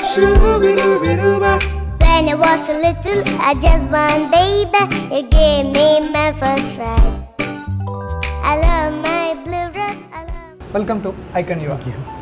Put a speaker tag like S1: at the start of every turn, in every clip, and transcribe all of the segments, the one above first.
S1: Shoo-ba-doo-ba-doo-ba.
S2: When I was a little, I just one baby. You gave me my first ride. I love my blue dress. I love.
S3: Welcome to icon യുവ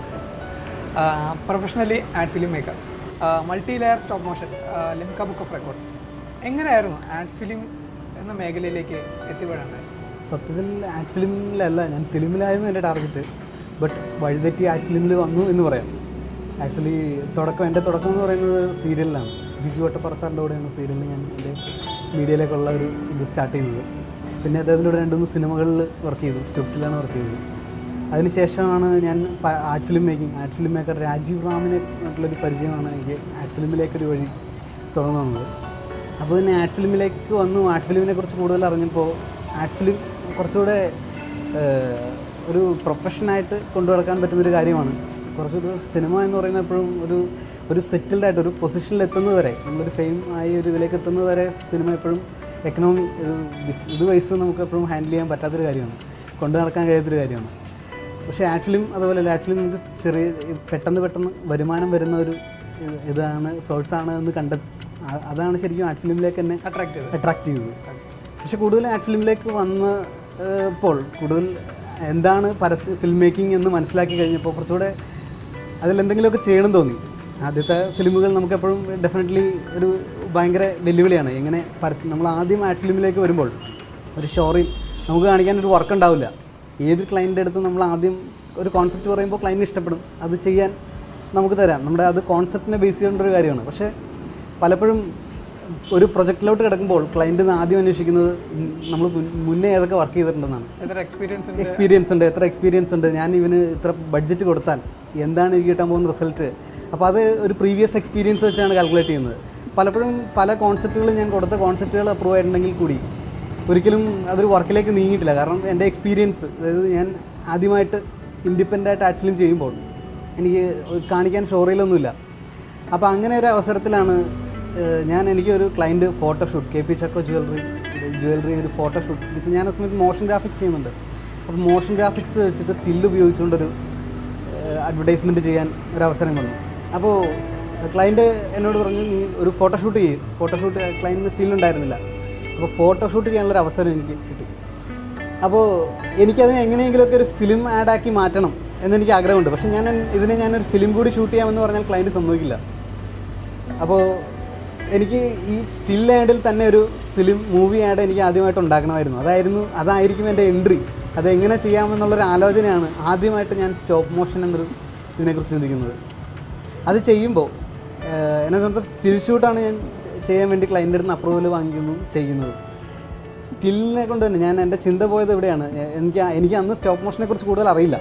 S3: professionally ad film maker multi layer stop motion Limca book of record എങ്ങനെയായിരുന്നു ad film എന്ന മേഖലയിലേക്ക് എത്തിപ്പെടേണ്ടത്
S4: സത്യത്തിൽ add ഫിലിമിലല്ല ഞാൻ ഫിലിമിലായിരുന്നു എൻ്റെ target but വഴിതെറ്റി add ഫിലിമിൽ വന്നു എന്ന് പറയാം ആക്ച്വലി തുടക്കം എൻ്റെ തുടക്കം എന്ന് പറയുന്നത് സീരിയലിലാണ് ബിജു വട്ടപ്പറ സാറിൻ്റെ കൂടെയാണ് സീരിയലിൽ ഞാൻ എൻ്റെ മീഡിയയിലേക്കുള്ള ഒരു ഇത് സ്റ്റാർട്ട് ചെയ്യുന്നത് പിന്നെ അദ്ദേഹത്തിൻ്റെ കൂടെ രണ്ട് മൂന്ന് സിനിമകളിൽ വർക്ക് ചെയ്തു സ്ക്രിപ്റ്റിലാണ് വർക്ക് ചെയ്തത് അതിനുശേഷമാണ് ഞാൻ art film making art film maker Rajeev റാമിനെ ആയിട്ടുള്ളൊരു പരിചയമാണ് എനിക്ക് ആർട്ട് ഫിലിമിലേക്കൊരു വഴി തുറന്നു തന്നത് അപ്പോൾ പിന്നെ ആർട്ട് ഫിലിമിലേക്ക് വന്നു ആർട്ട് ഫിലിമിനെ കുറിച്ച് കൂടുതൽ അറിഞ്ഞപ്പോൾ ആർട്ട് ഫിലിം കുറച്ചുകൂടെ ഏഹ്, ഒരു പ്രൊഫഷനായിട്ട് കൊണ്ടു നടക്കാൻ പറ്റുന്നൊരു കാര്യമാണ് കുറച്ചൊരു സിനിമ എന്ന് പറയുന്നത് എപ്പോഴും ഒരു ഒരു സെറ്റിൽഡ് ആയിട്ട് ഒരു പൊസിഷനിൽ എത്തുന്നത് വരെ നമ്മളൊരു ഫെയിം ആയി ഒരു ഇതിലേക്ക് എത്തുന്നത് വരെ സിനിമ എപ്പോഴും എക്കണോമി ഒരു ബിസ് ഇത് വൈസ് നമുക്ക് എപ്പോഴും ഹാൻഡിൽ ചെയ്യാൻ പറ്റാത്തൊരു കാര്യമാണ് കൊണ്ടു നടക്കാൻ കഴിയാത്തൊരു കാര്യമാണ് പക്ഷേ ആഡ് ഫിലിം അതുപോലെ ആഡ് ഫിലിം നമുക്ക് ചെറിയ പെട്ടെന്ന് പെട്ടെന്ന് വരുമാനം വരുന്ന ഒരു ഇത് ഇതാണ് സോഴ്സാണ് എന്ന് കണ്ട ആ- അതാണ് ശരിക്കും ആഡ് ഫിലിമിലേക്ക് എന്നെ
S3: അട്രാക്ട് ചെയ്തത്
S4: അട്രാക്ട് ചെയ്തത് പക്ഷെ കൂടുതൽ ആഡ് ഫിലിമിലേക്ക് വന്ന് ഏഹ്, ഇപ്പോൾ കൂടുതൽ എന്താണ് പരസ്യ ഫിലിം മേക്കിംഗ് എന്ന് മനസ്സിലാക്കി കഴിഞ്ഞപ്പോൾ കുറച്ചുകൂടെ അതിലെന്തെങ്കിലുമൊക്കെ ചെയ്യണം തോന്നി ആദ്യത്തെ ഫിലിമുകൾ നമുക്ക് എപ്പോഴും ഡെഫിനറ്റ്ലി ഒരു ഭയങ്കര വെല്ലുവിളിയാണ് എങ്ങനെ പരസ്യം നമ്മൾ ആദ്യം ആഡ് ഫിലിമിലേക്ക് വരുമ്പോൾ ഒരു ഷോറിൽ നമുക്ക് കാണിക്കാൻ ഒരു വർക്ക് ഉണ്ടാവില്ല ഏത് ക്ലയൻറ്റിൻ്റെ അടുത്ത് നമ്മൾ ആദ്യം ഒരു കോൺസെപ്റ്റ് പറയുമ്പോൾ ക്ലയൻറ്റിന് ഇഷ്ടപ്പെടും അത് ചെയ്യാൻ നമുക്ക് തരാം നമ്മുടെ അത് കോൺസെപ്റ്റിനെ ബേസ് ചെയ്യേണ്ട ഒരു കാര്യമാണ് പക്ഷേ പലപ്പോഴും ഒരു പ്രൊജക്റ്റിലോട്ട് കിടക്കുമ്പോൾ ക്ലയൻറ്റ് ആദ്യം അന്വേഷിക്കുന്നത് നമ്മൾ മുന്നേ ഏതൊക്കെ വർക്ക് ചെയ്തിട്ടുണ്ടെന്നാണ്
S3: എത്ര എക്സ്പീരിയൻസ്
S4: എക്സ്പീരിയൻസ് ഉണ്ട് എത്ര എക്സ്പീരിയൻസ് ഉണ്ട് ഞാൻ ഇവന് ഇത്ര ബഡ്ജറ്റ് കൊടുത്താൽ എന്താണ് എനിക്ക് കിട്ടാൻ പോകുന്ന റിസൾട്ട് അപ്പോൾ അത് ഒരു പ്രീവിയസ് എക്സ്പീരിയൻസ് വെച്ചാണ് കാൽക്കുലേറ്റ് ചെയ്യുന്നത് പലപ്പോഴും പല കോൺസെപ്റ്റുകളും ഞാൻ കൊടുത്ത കോൺസെപ്റ്റുകൾ അപ്രൂവ് ആയിട്ടുണ്ടെങ്കിൽ കൂടി ഒരിക്കലും അതൊരു വർക്കിലേക്ക് നീങ്ങിയിട്ടില്ല കാരണം എൻ്റെ എക്സ്പീരിയൻസ് അതായത് ഞാൻ ആദ്യമായിട്ട് ഇൻഡിപെൻഡൻ്റ് ആയിട്ട് ആർട്ട് ഫിലിം ചെയ്യുമ്പോൾ എനിക്ക് ഒരു കാണിക്കാൻ ഷോറീലൊന്നുമില്ല അപ്പോൾ അങ്ങനെ ഒരു അവസരത്തിലാണ് ഏഹ്, ഞാൻ എനിക്കൊരു client photoshoot K P Chacko jewellery jewellery ഒരു ഫോട്ടോഷൂട്ട് വിത്ത് ഞാൻ ആ സമയത്ത് മോഷൻ ഗ്രാഫിക്സ് ചെയ്യുന്നുണ്ട് അപ്പോൾ മോഷൻ ഗ്രാഫിക്സ് വെച്ചിട്ട് സ്റ്റില്ല് ഉപയോഗിച്ചുകൊണ്ടൊരു അഡ്വർടൈസ്മെൻറ്റ് ചെയ്യാൻ ഒരു അവസരം വന്നു അപ്പോൾ ക്ലയൻറ്റ് എന്നോട് പറഞ്ഞു നീ ഒരു ഫോട്ടോഷൂട്ട് ചെയ്യും ഫോട്ടോഷൂട്ട് ക്ലയൻറ്റിന് സ്റ്റില്ലുണ്ടായിരുന്നില്ല അപ്പോൾ ഫോട്ടോഷൂട്ട് ചെയ്യാനുള്ളൊരു അവസരം എനിക്ക് കിട്ടി അപ്പോൾ എനിക്കതിനെ എങ്ങനെയെങ്കിലുമൊക്കെ ഒരു ഫിലിം ആഡാക്കി മാറ്റണം എന്നെനിക്ക് ആഗ്രഹമുണ്ട് പക്ഷേ ഞാൻ ഇതിനെ ഞാനൊരു ഫിലിം കൂടി ഷൂട്ട് ചെയ്യാമെന്ന് പറഞ്ഞാൽ ക്ലയൻറ്റ് സമ്മതിക്കില്ല അപ്പോൾ എനിക്ക് ഈ സ്റ്റിൽ ആഡിൽ തന്നെ ഒരു ഫിലിം മൂവി ആഡ് എനിക്ക് ആദ്യമായിട്ട് ഉണ്ടാക്കണമായിരുന്നു അതായിരുന്നു അതായിരിക്കും എൻ്റെ എൻട്രി അതെങ്ങനെ ചെയ്യാമെന്നുള്ളൊരു ആലോചനയാണ് ആദ്യമായിട്ട് ഞാൻ സ്റ്റോപ്പ് മോഷൻ എന്നൊരു ഇതിനെക്കുറിച്ച് ചിന്തിക്കുന്നത് അത് ചെയ്യുമ്പോൾ ഏഹ്, എന്നെ സംബന്ധിച്ച് സ്റ്റിൽ ഷൂട്ടാണ് ഞാൻ ചെയ്യാൻ വേണ്ടി ക്ലയൻറ്റിൻ്റെ അടുത്ത് അപ്രൂവൽ വാങ്ങിക്കുന്നു ചെയ്യുന്നത് സ്റ്റിലിനെ കൊണ്ട് തന്നെ ഞാൻ എൻ്റെ ചിന്ത പോയത് ഇവിടെയാണ് എ- എനിക്ക് ആ- എനിക്ക് അന്ന് സ്റ്റോപ്പ് മോഷനെ കുറിച്ച് കൂടുതൽ അറിയില്ല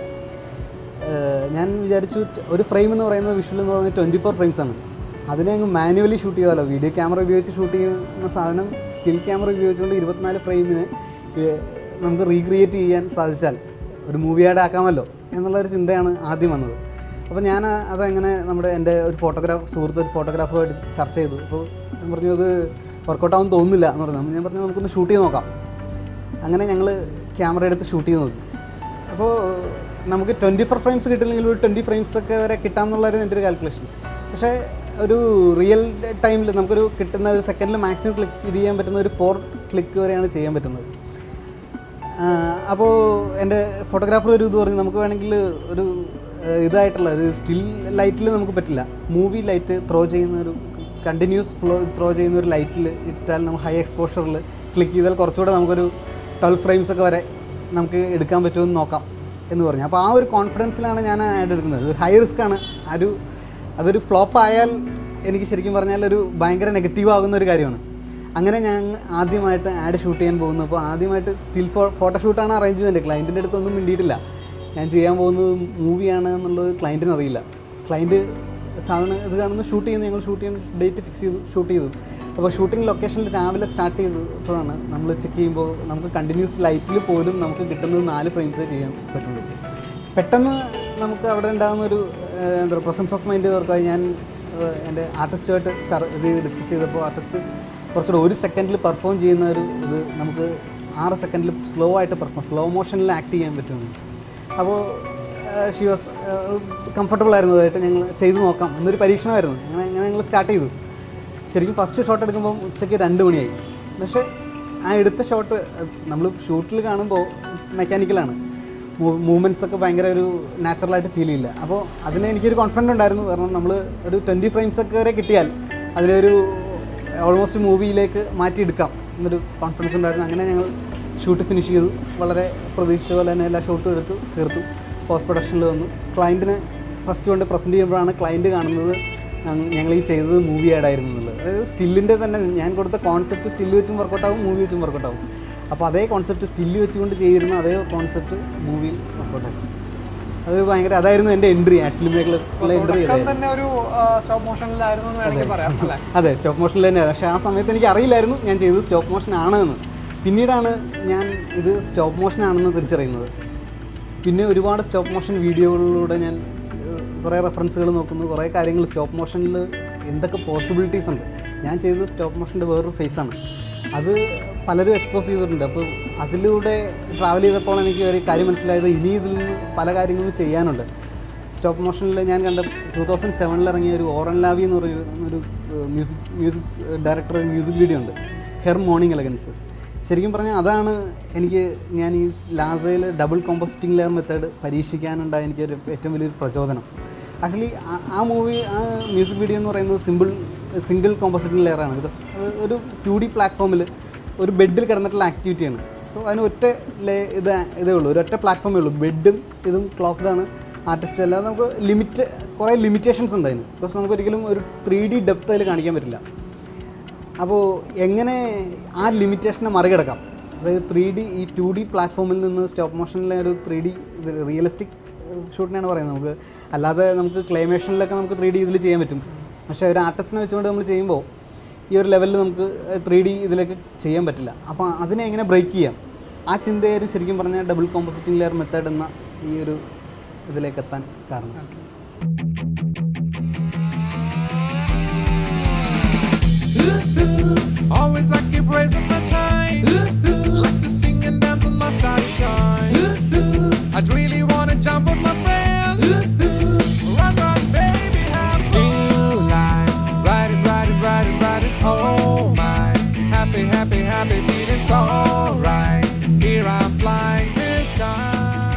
S4: ഏഹ് ഞാൻ വിചാരിച്ചു ട്- ഒരു ഫ്രെയിം എന്ന് പറയുന്നത് വിഷ്വൽ എന്ന് പറയുന്നത് ട്വൻറ്റി ഫോർ ഫ്രെയിംസ് ആണ് അതിനെ അങ്ങ് മാനുവലി ഷൂട്ട് ചെയ്താലോ വീഡിയോ ക്യാമറ ഉപയോഗിച്ച് ഷൂട്ട് ചെയ്യുന്ന സാധനം സ്റ്റിൽ ക്യാമറ ഉപയോഗിച്ചുകൊണ്ട് ഇരുപത്തിനാല് ഫ്രെയിമിന് നമുക്ക് റീക്രിയേറ്റ് ചെയ്യാൻ സാധിച്ചാൽ ഒരു മൂവിയായിട്ട് ആക്കാമല്ലോ എന്നുള്ളൊരു ചിന്തയാണ് ആദ്യം വന്നത് അപ്പോൾ ഞാൻ ആ- അതങ്ങനെ നമ്മുടെ എൻ്റെ ഒരു ഫോട്ടോഗ്രാഫ് സുഹൃത്ത് ഒരു ഫോട്ടോഗ്രാഫറുമായിട്ട് ചർച്ച ചെയ്തു അപ്പോൾ ഞാൻ പറഞ്ഞു അത് വർക്കൗട്ട് ആവും തോന്നുന്നില്ല എന്ന് പറഞ്ഞു അപ്പോൾ ഞാൻ പറഞ്ഞു നമുക്കൊന്ന് ഷൂട്ട് ചെയ്ത് നോക്കാം അങ്ങനെ ഞങ്ങൾ ക്യാമറ എടുത്ത് ഷൂട്ട് ചെയ്ത് നോക്കി അപ്പോൾ നമുക്ക് ട്വൻറ്റി ഫോർ ഫ്രെയിംസ് കിട്ടില്ലെങ്കിൽ ഒരു ട്വൻറ്റി ഫ്രെയിംസ് ഒക്കെ വരെ കിട്ടാമെന്നുള്ളതായിരുന്നു എൻ്റെ ഒരു കാൽക്കുലേഷൻ പക്ഷേ ഒരു റിയൽ ടൈമിൽ നമുക്കൊരു കിട്ടുന്ന ഒരു സെക്കൻഡിൽ മാക്സിമം ക്ലിക്ക് ഇത് ചെയ്യാൻ പറ്റുന്ന ഒരു ഫോർ ക്ലിക്ക് വരെയാണ് ചെയ്യാൻ പറ്റുന്നത് അപ്പോൾ എൻ്റെ ഫോട്ടോഗ്രാഫർ ഒരു ഇത് പറഞ്ഞു നമുക്ക് വേണമെങ്കിൽ ഒരു ആ, ഇതായിട്ടുള്ള ഒരു സ്റ്റിൽ ലൈറ്റിൽ നമുക്ക് പറ്റില്ല മൂവി ലൈറ്റ് ത്രോ ചെയ്യുന്ന ഒരു കണ്ടിന്യൂസ് ഫ്ലോ ത്രോ ചെയ്യുന്ന ഒരു ലൈറ്റിൽ ഇട്ടാൽ നമുക്ക് ഹൈ എക്സ്പോഷറിൽ ക്ലിക്ക് ചെയ്താൽ കുറച്ചുകൂടെ നമുക്കൊരു ട്വൽവ് ഫ്രെയിംസ് ഒക്കെ വരെ നമുക്ക് എടുക്കാൻ പറ്റുമെന്ന് നോക്കാം എന്ന് പറഞ്ഞു അപ്പോൾ ആ ഒരു കോൺഫിഡൻസിലാണ് ഞാൻ ആഡ് എടുക്കുന്നത് ഹൈ റിസ്ക് ആണ് ആ ഒരു അതൊരു ഫ്ലോപ്പ് ആയാൽ എനിക്ക് ശരിക്കും പറഞ്ഞാൽ ഒരു ഭയങ്കര നെഗറ്റീവ് ആകുന്ന ഒരു കാര്യമാണ് അങ്ങനെ ഞാൻ ആദ്യമായിട്ട് ആഡ് ഷൂട്ട് ചെയ്യാൻ പോകുന്നു അപ്പോൾ ആദ്യമായിട്ട് സ്റ്റിൽ ഫോ ഫോട്ടോഷൂട്ടാണ് അറേഞ്ച്മെൻറ്റ് ക്ലയൻറ്റിൻ്റെ അടുത്തൊന്നും മിണ്ടിയിട്ടില്ല ഞാൻ ചെയ്യാൻ പോകുന്നത് മൂവിയാണ് എന്നുള്ളത് ക്ലയൻറ്റിന് അറിയില്ല ക്ലയൻറ്റ് സാധനം ഇത് കാണുന്ന ഷൂട്ട് ചെയ്യുന്നു ഞങ്ങൾ ഷൂട്ട് ചെയ്യാൻ ഡേറ്റ് ഫിക്സ് ചെയ്തു ഷൂട്ട് ചെയ്തു അപ്പോൾ ഷൂട്ടിംഗ് ലൊക്കേഷനിൽ രാവിലെ സ്റ്റാർട്ട് ചെയ്തപ്പോഴാണ് നമ്മൾ ചെക്ക് ചെയ്യുമ്പോൾ നമുക്ക് കണ്ടിന്യൂസ് ലൈറ്റിൽ പോലും നമുക്ക് കിട്ടുന്നത് നാല് ഫ്രെയിംസേ ചെയ്യാൻ പറ്റുള്ളൂ പെട്ടെന്ന് നമുക്ക് അവിടെ ഉണ്ടാകുന്ന ഒരു ഏഹ്, എന്താ പറയുക പ്രസൻസ് ഓഫ് മൈൻഡ് വർക്കായി ഞാൻ ഏഹ്, എൻ്റെ ആർട്ടിസ്റ്റുമായിട്ട് ചർ ഇത് ഡിസ്കസ് ചെയ്തപ്പോൾ ആർട്ടിസ്റ്റ് കുറച്ചുകൂടെ ഒരു സെക്കൻഡിൽ പെർഫോം ചെയ്യുന്ന ഒരു ഇത് നമുക്ക് ആറ് സെക്കൻഡിൽ സ്ലോ ആയിട്ട് പെർഫോം സ്ലോ മോഷനിൽ ആക്ട് ചെയ്യാൻ പറ്റുമെന്ന് അപ്പോൾ ഷി വാസ് കംഫർട്ടബിൾ ആയിരുന്നതായിട്ട് ഞങ്ങൾ ചെയ്തു നോക്കാം എന്നൊരു പരീക്ഷണമായിരുന്നു അങ്ങനെ അങ്ങനെ ഞങ്ങൾ സ്റ്റാർട്ട് ചെയ്തു ശരിക്കും ഫസ്റ്റ് ഷോട്ട് എടുക്കുമ്പോൾ ഉച്ചയ്ക്ക് രണ്ട് മണിയായി പക്ഷേ ആ എടുത്ത ഷോട്ട് നമ്മൾ ഷൂട്ടിൽ കാണുമ്പോൾ മെക്കാനിക്കലാണ് മൂവ്മെൻറ്റ്സ് ഒക്കെ ഭയങ്കര ഒരു നാച്ചുറലായിട്ട് ഫീൽ ചെയ്യില്ല അപ്പോൾ അതിന് എനിക്കൊരു കോൺഫിഡൻറ്റ് ഉണ്ടായിരുന്നു കാരണം നമ്മൾ ഒരു ട്വൻറ്റി ഫ്രെയിംസ് ഒക്കെ വരെ കിട്ടിയാൽ അതിലൊരു ഓൾമോസ്റ്റ് മൂവിയിലേക്ക് മാറ്റിയെടുക്കാം എന്നൊരു കോൺഫിഡൻസ് ഉണ്ടായിരുന്നു അങ്ങനെ ഞങ്ങൾ ഷൂട്ട് ഫിനിഷ് ചെയ്തു വളരെ പ്രതീക്ഷിച്ച പോലെ തന്നെ എല്ലാ ഷൂട്ടും എടുത്തു തീർത്തു പോസ്റ്റ് പ്രൊഡക്ഷനിൽ വന്നു ക്ലയൻറ്റിന് ഫസ്റ്റ് കൊണ്ട് പ്രസൻറ്റ് ചെയ്യുമ്പോഴാണ് ക്ലയൻറ്റ് കാണുന്നത് ഞങ്ങ- ഞങ്ങൾ ഈ ചെയ്തത് മൂവി ആഡായിരുന്നു എന്നുള്ളത് അതായത് സ്റ്റില്ലിൻ്റെ തന്നെ ഞാൻ കൊടുത്ത കോൺസെപ്റ്റ് സ്റ്റില്ല് വെച്ചും വർക്കൗട്ട് ആവും മൂവി വെച്ചും വർക്കൗട്ട് ആവും അപ്പോൾ അതേ കോൺസെപ്റ്റ് സ്റ്റില്ല് വെച്ചുകൊണ്ട് ചെയ്തിരുന്ന അതേ കോൺസെപ്റ്റ് മൂവിയിൽ വർക്കൗട്ട് ആയി അത് ഭയങ്കര അതായിരുന്നു എൻ്റെ എൻട്രി ആഡ് ഫിലിം മേഖലയിലുള്ള എൻട്രി
S3: തുടക്കം
S4: ചെയ്തത്
S3: തന്നെ ഒരു സ്റ്റോപ്പ് മോഷനിലായിരുന്നു എന്ന് വേണമെങ്കിൽ പറയാം അല്ലേ
S4: അതെ സ്റ്റോപ്പ് മോഷനിൽ തന്നെയാണ് പക്ഷേ ആ സമയത്ത് എനിക്ക് അറിയില്ലായിരുന്നു ഞാൻ ചെയ്തത് സ്റ്റോപ്പ് മോഷൻ ആണെന്ന് പിന്നീടാണ് ഞാൻ ഇത് സ്റ്റോപ്പ് മോഷൻ ആണെന്ന് തിരിച്ചറിയുന്നത് പിന്നെ ഒരുപാട് സ്റ്റോപ്പ് മോഷൻ വീഡിയോകളിലൂടെ ഞാൻ ഏഹ്, കുറേ റെഫറൻസുകൾ നോക്കുന്നു കുറേ കാര്യങ്ങൾ സ്റ്റോപ്പ് മോഷനിൽ എന്തൊക്കെ പോസിബിലിറ്റീസ് ഉണ്ട് ഞാൻ ചെയ്തത് സ്റ്റോപ്പ് മോഷൻ്റെ വേറൊരു ഫേസാണ് അത് പലരും എക്സ്പോസ് ചെയ്തിട്ടുണ്ട് അപ്പോൾ അതിലൂടെ ട്രാവൽ ചെയ്തപ്പോൾ എനിക്ക് ഒരു കാര്യം മനസ്സിലായത് ഇനി ഇതിൽ നിന്ന് പല കാര്യങ്ങളും ചെയ്യാനുണ്ട് സ്റ്റോപ്പ് മോഷനിൽ ഞാൻ കണ്ട ടൂ തൗസൻഡ് സെവനിൽ ഇറങ്ങിയ ഒരു ഓറൻ ലാവി എന്ന് പറയുന്ന ഒരു music music director music video ഉണ്ട് ഹെർ മോർണിംഗ് എലഗൻസ് ശരിക്കും പറഞ്ഞാൽ അതാണ് എനിക്ക് ഞാൻ ഈ ലാസയിൽ ഡബിൾ കോമ്പോസിറ്റിംഗ് ലെയർ മെത്തേഡ് പരീക്ഷിക്കാനുണ്ടായ എനിക്കൊരു ഏറ്റവും വലിയൊരു പ്രചോദനം ആക്ച്വലി ആ മൂവി ആ മ്യൂസിക് വീഡിയോ എന്ന് പറയുന്നത് സിമ്പിൾ സിംഗിൾ കോമ്പോസിറ്റിംഗ് ലെയറാണ് ബിക്കോസ് അത് ഒരു ടു ഡി പ്ലാറ്റ്ഫോമിൽ ഒരു ബെഡിൽ കിടന്നിട്ടുള്ള ആക്ടിവിറ്റിയാണ് സോ അതിന് ഒറ്റ ലേ ഇത് ഇതേ ഉള്ളൂ ഒരു ഒറ്റ പ്ലാറ്റ്ഫോമേ ഉള്ളൂ ബെഡും ഇതും ക്ലോസ്ഡ് ആണ് ആർട്ടിസ്റ്റ് അല്ലാതെ നമുക്ക് ലിമിറ്റ് കുറേ ലിമിറ്റേഷൻസ് ഉണ്ട് അതിന് ബിക്കോസ് നമുക്ക് ഒരിക്കലും ഒരു ത്രീ ഡി ഡെപ്ത് അതിൽ കാണിക്കാൻ പറ്റില്ല അപ്പോൾ എങ്ങനെ ആ ലിമിറ്റേഷനെ മറികടക്കാം അതായത് ത്രീ ഡി ഈ ടു ഡി പ്ലാറ്റ്ഫോമിൽ നിന്ന് സ്റ്റോപ്പ് മോഷനിലെ ഒരു ത്രീ ഡി ഇത് റിയലിസ്റ്റിക് ഷൂട്ടിനാണ് പറയുന്നത് നമുക്ക് അല്ലാതെ നമുക്ക് ക്ലൈമേഷനിലൊക്കെ നമുക്ക് ത്രീ ഡി ഇതിൽ ചെയ്യാൻ പറ്റും പക്ഷേ ഒരു ആർട്ടിസ്റ്റിനെ വെച്ചുകൊണ്ട് നമ്മൾ ചെയ്യുമ്പോൾ ഈ ഒരു ലെവലിൽ നമുക്ക് ത്രീ ഡി ഇതിലേക്ക് ചെയ്യാൻ പറ്റില്ല അപ്പോൾ അതിനെ എങ്ങനെ ബ്രേക്ക് ചെയ്യാം ആ ചിന്തയായിരുന്നു ശരിക്കും പറഞ്ഞാൽ ഡബിൾ കോമ്പോസിറ്റിംഗ് ലെയർ മെത്തേഡ് എന്ന ഈ ഒരു ഇതിലേക്ക് എത്താൻ കാരണം
S1: Always I keep raising my time. Like to sing and dance on my sunshine. I'd really wanna jump on my friend. Run, run, baby, have fun. New life, ride it, ride it, ride it, ride it. Oh my, happy, happy, happy, feeling so right. Here I'm flying this time.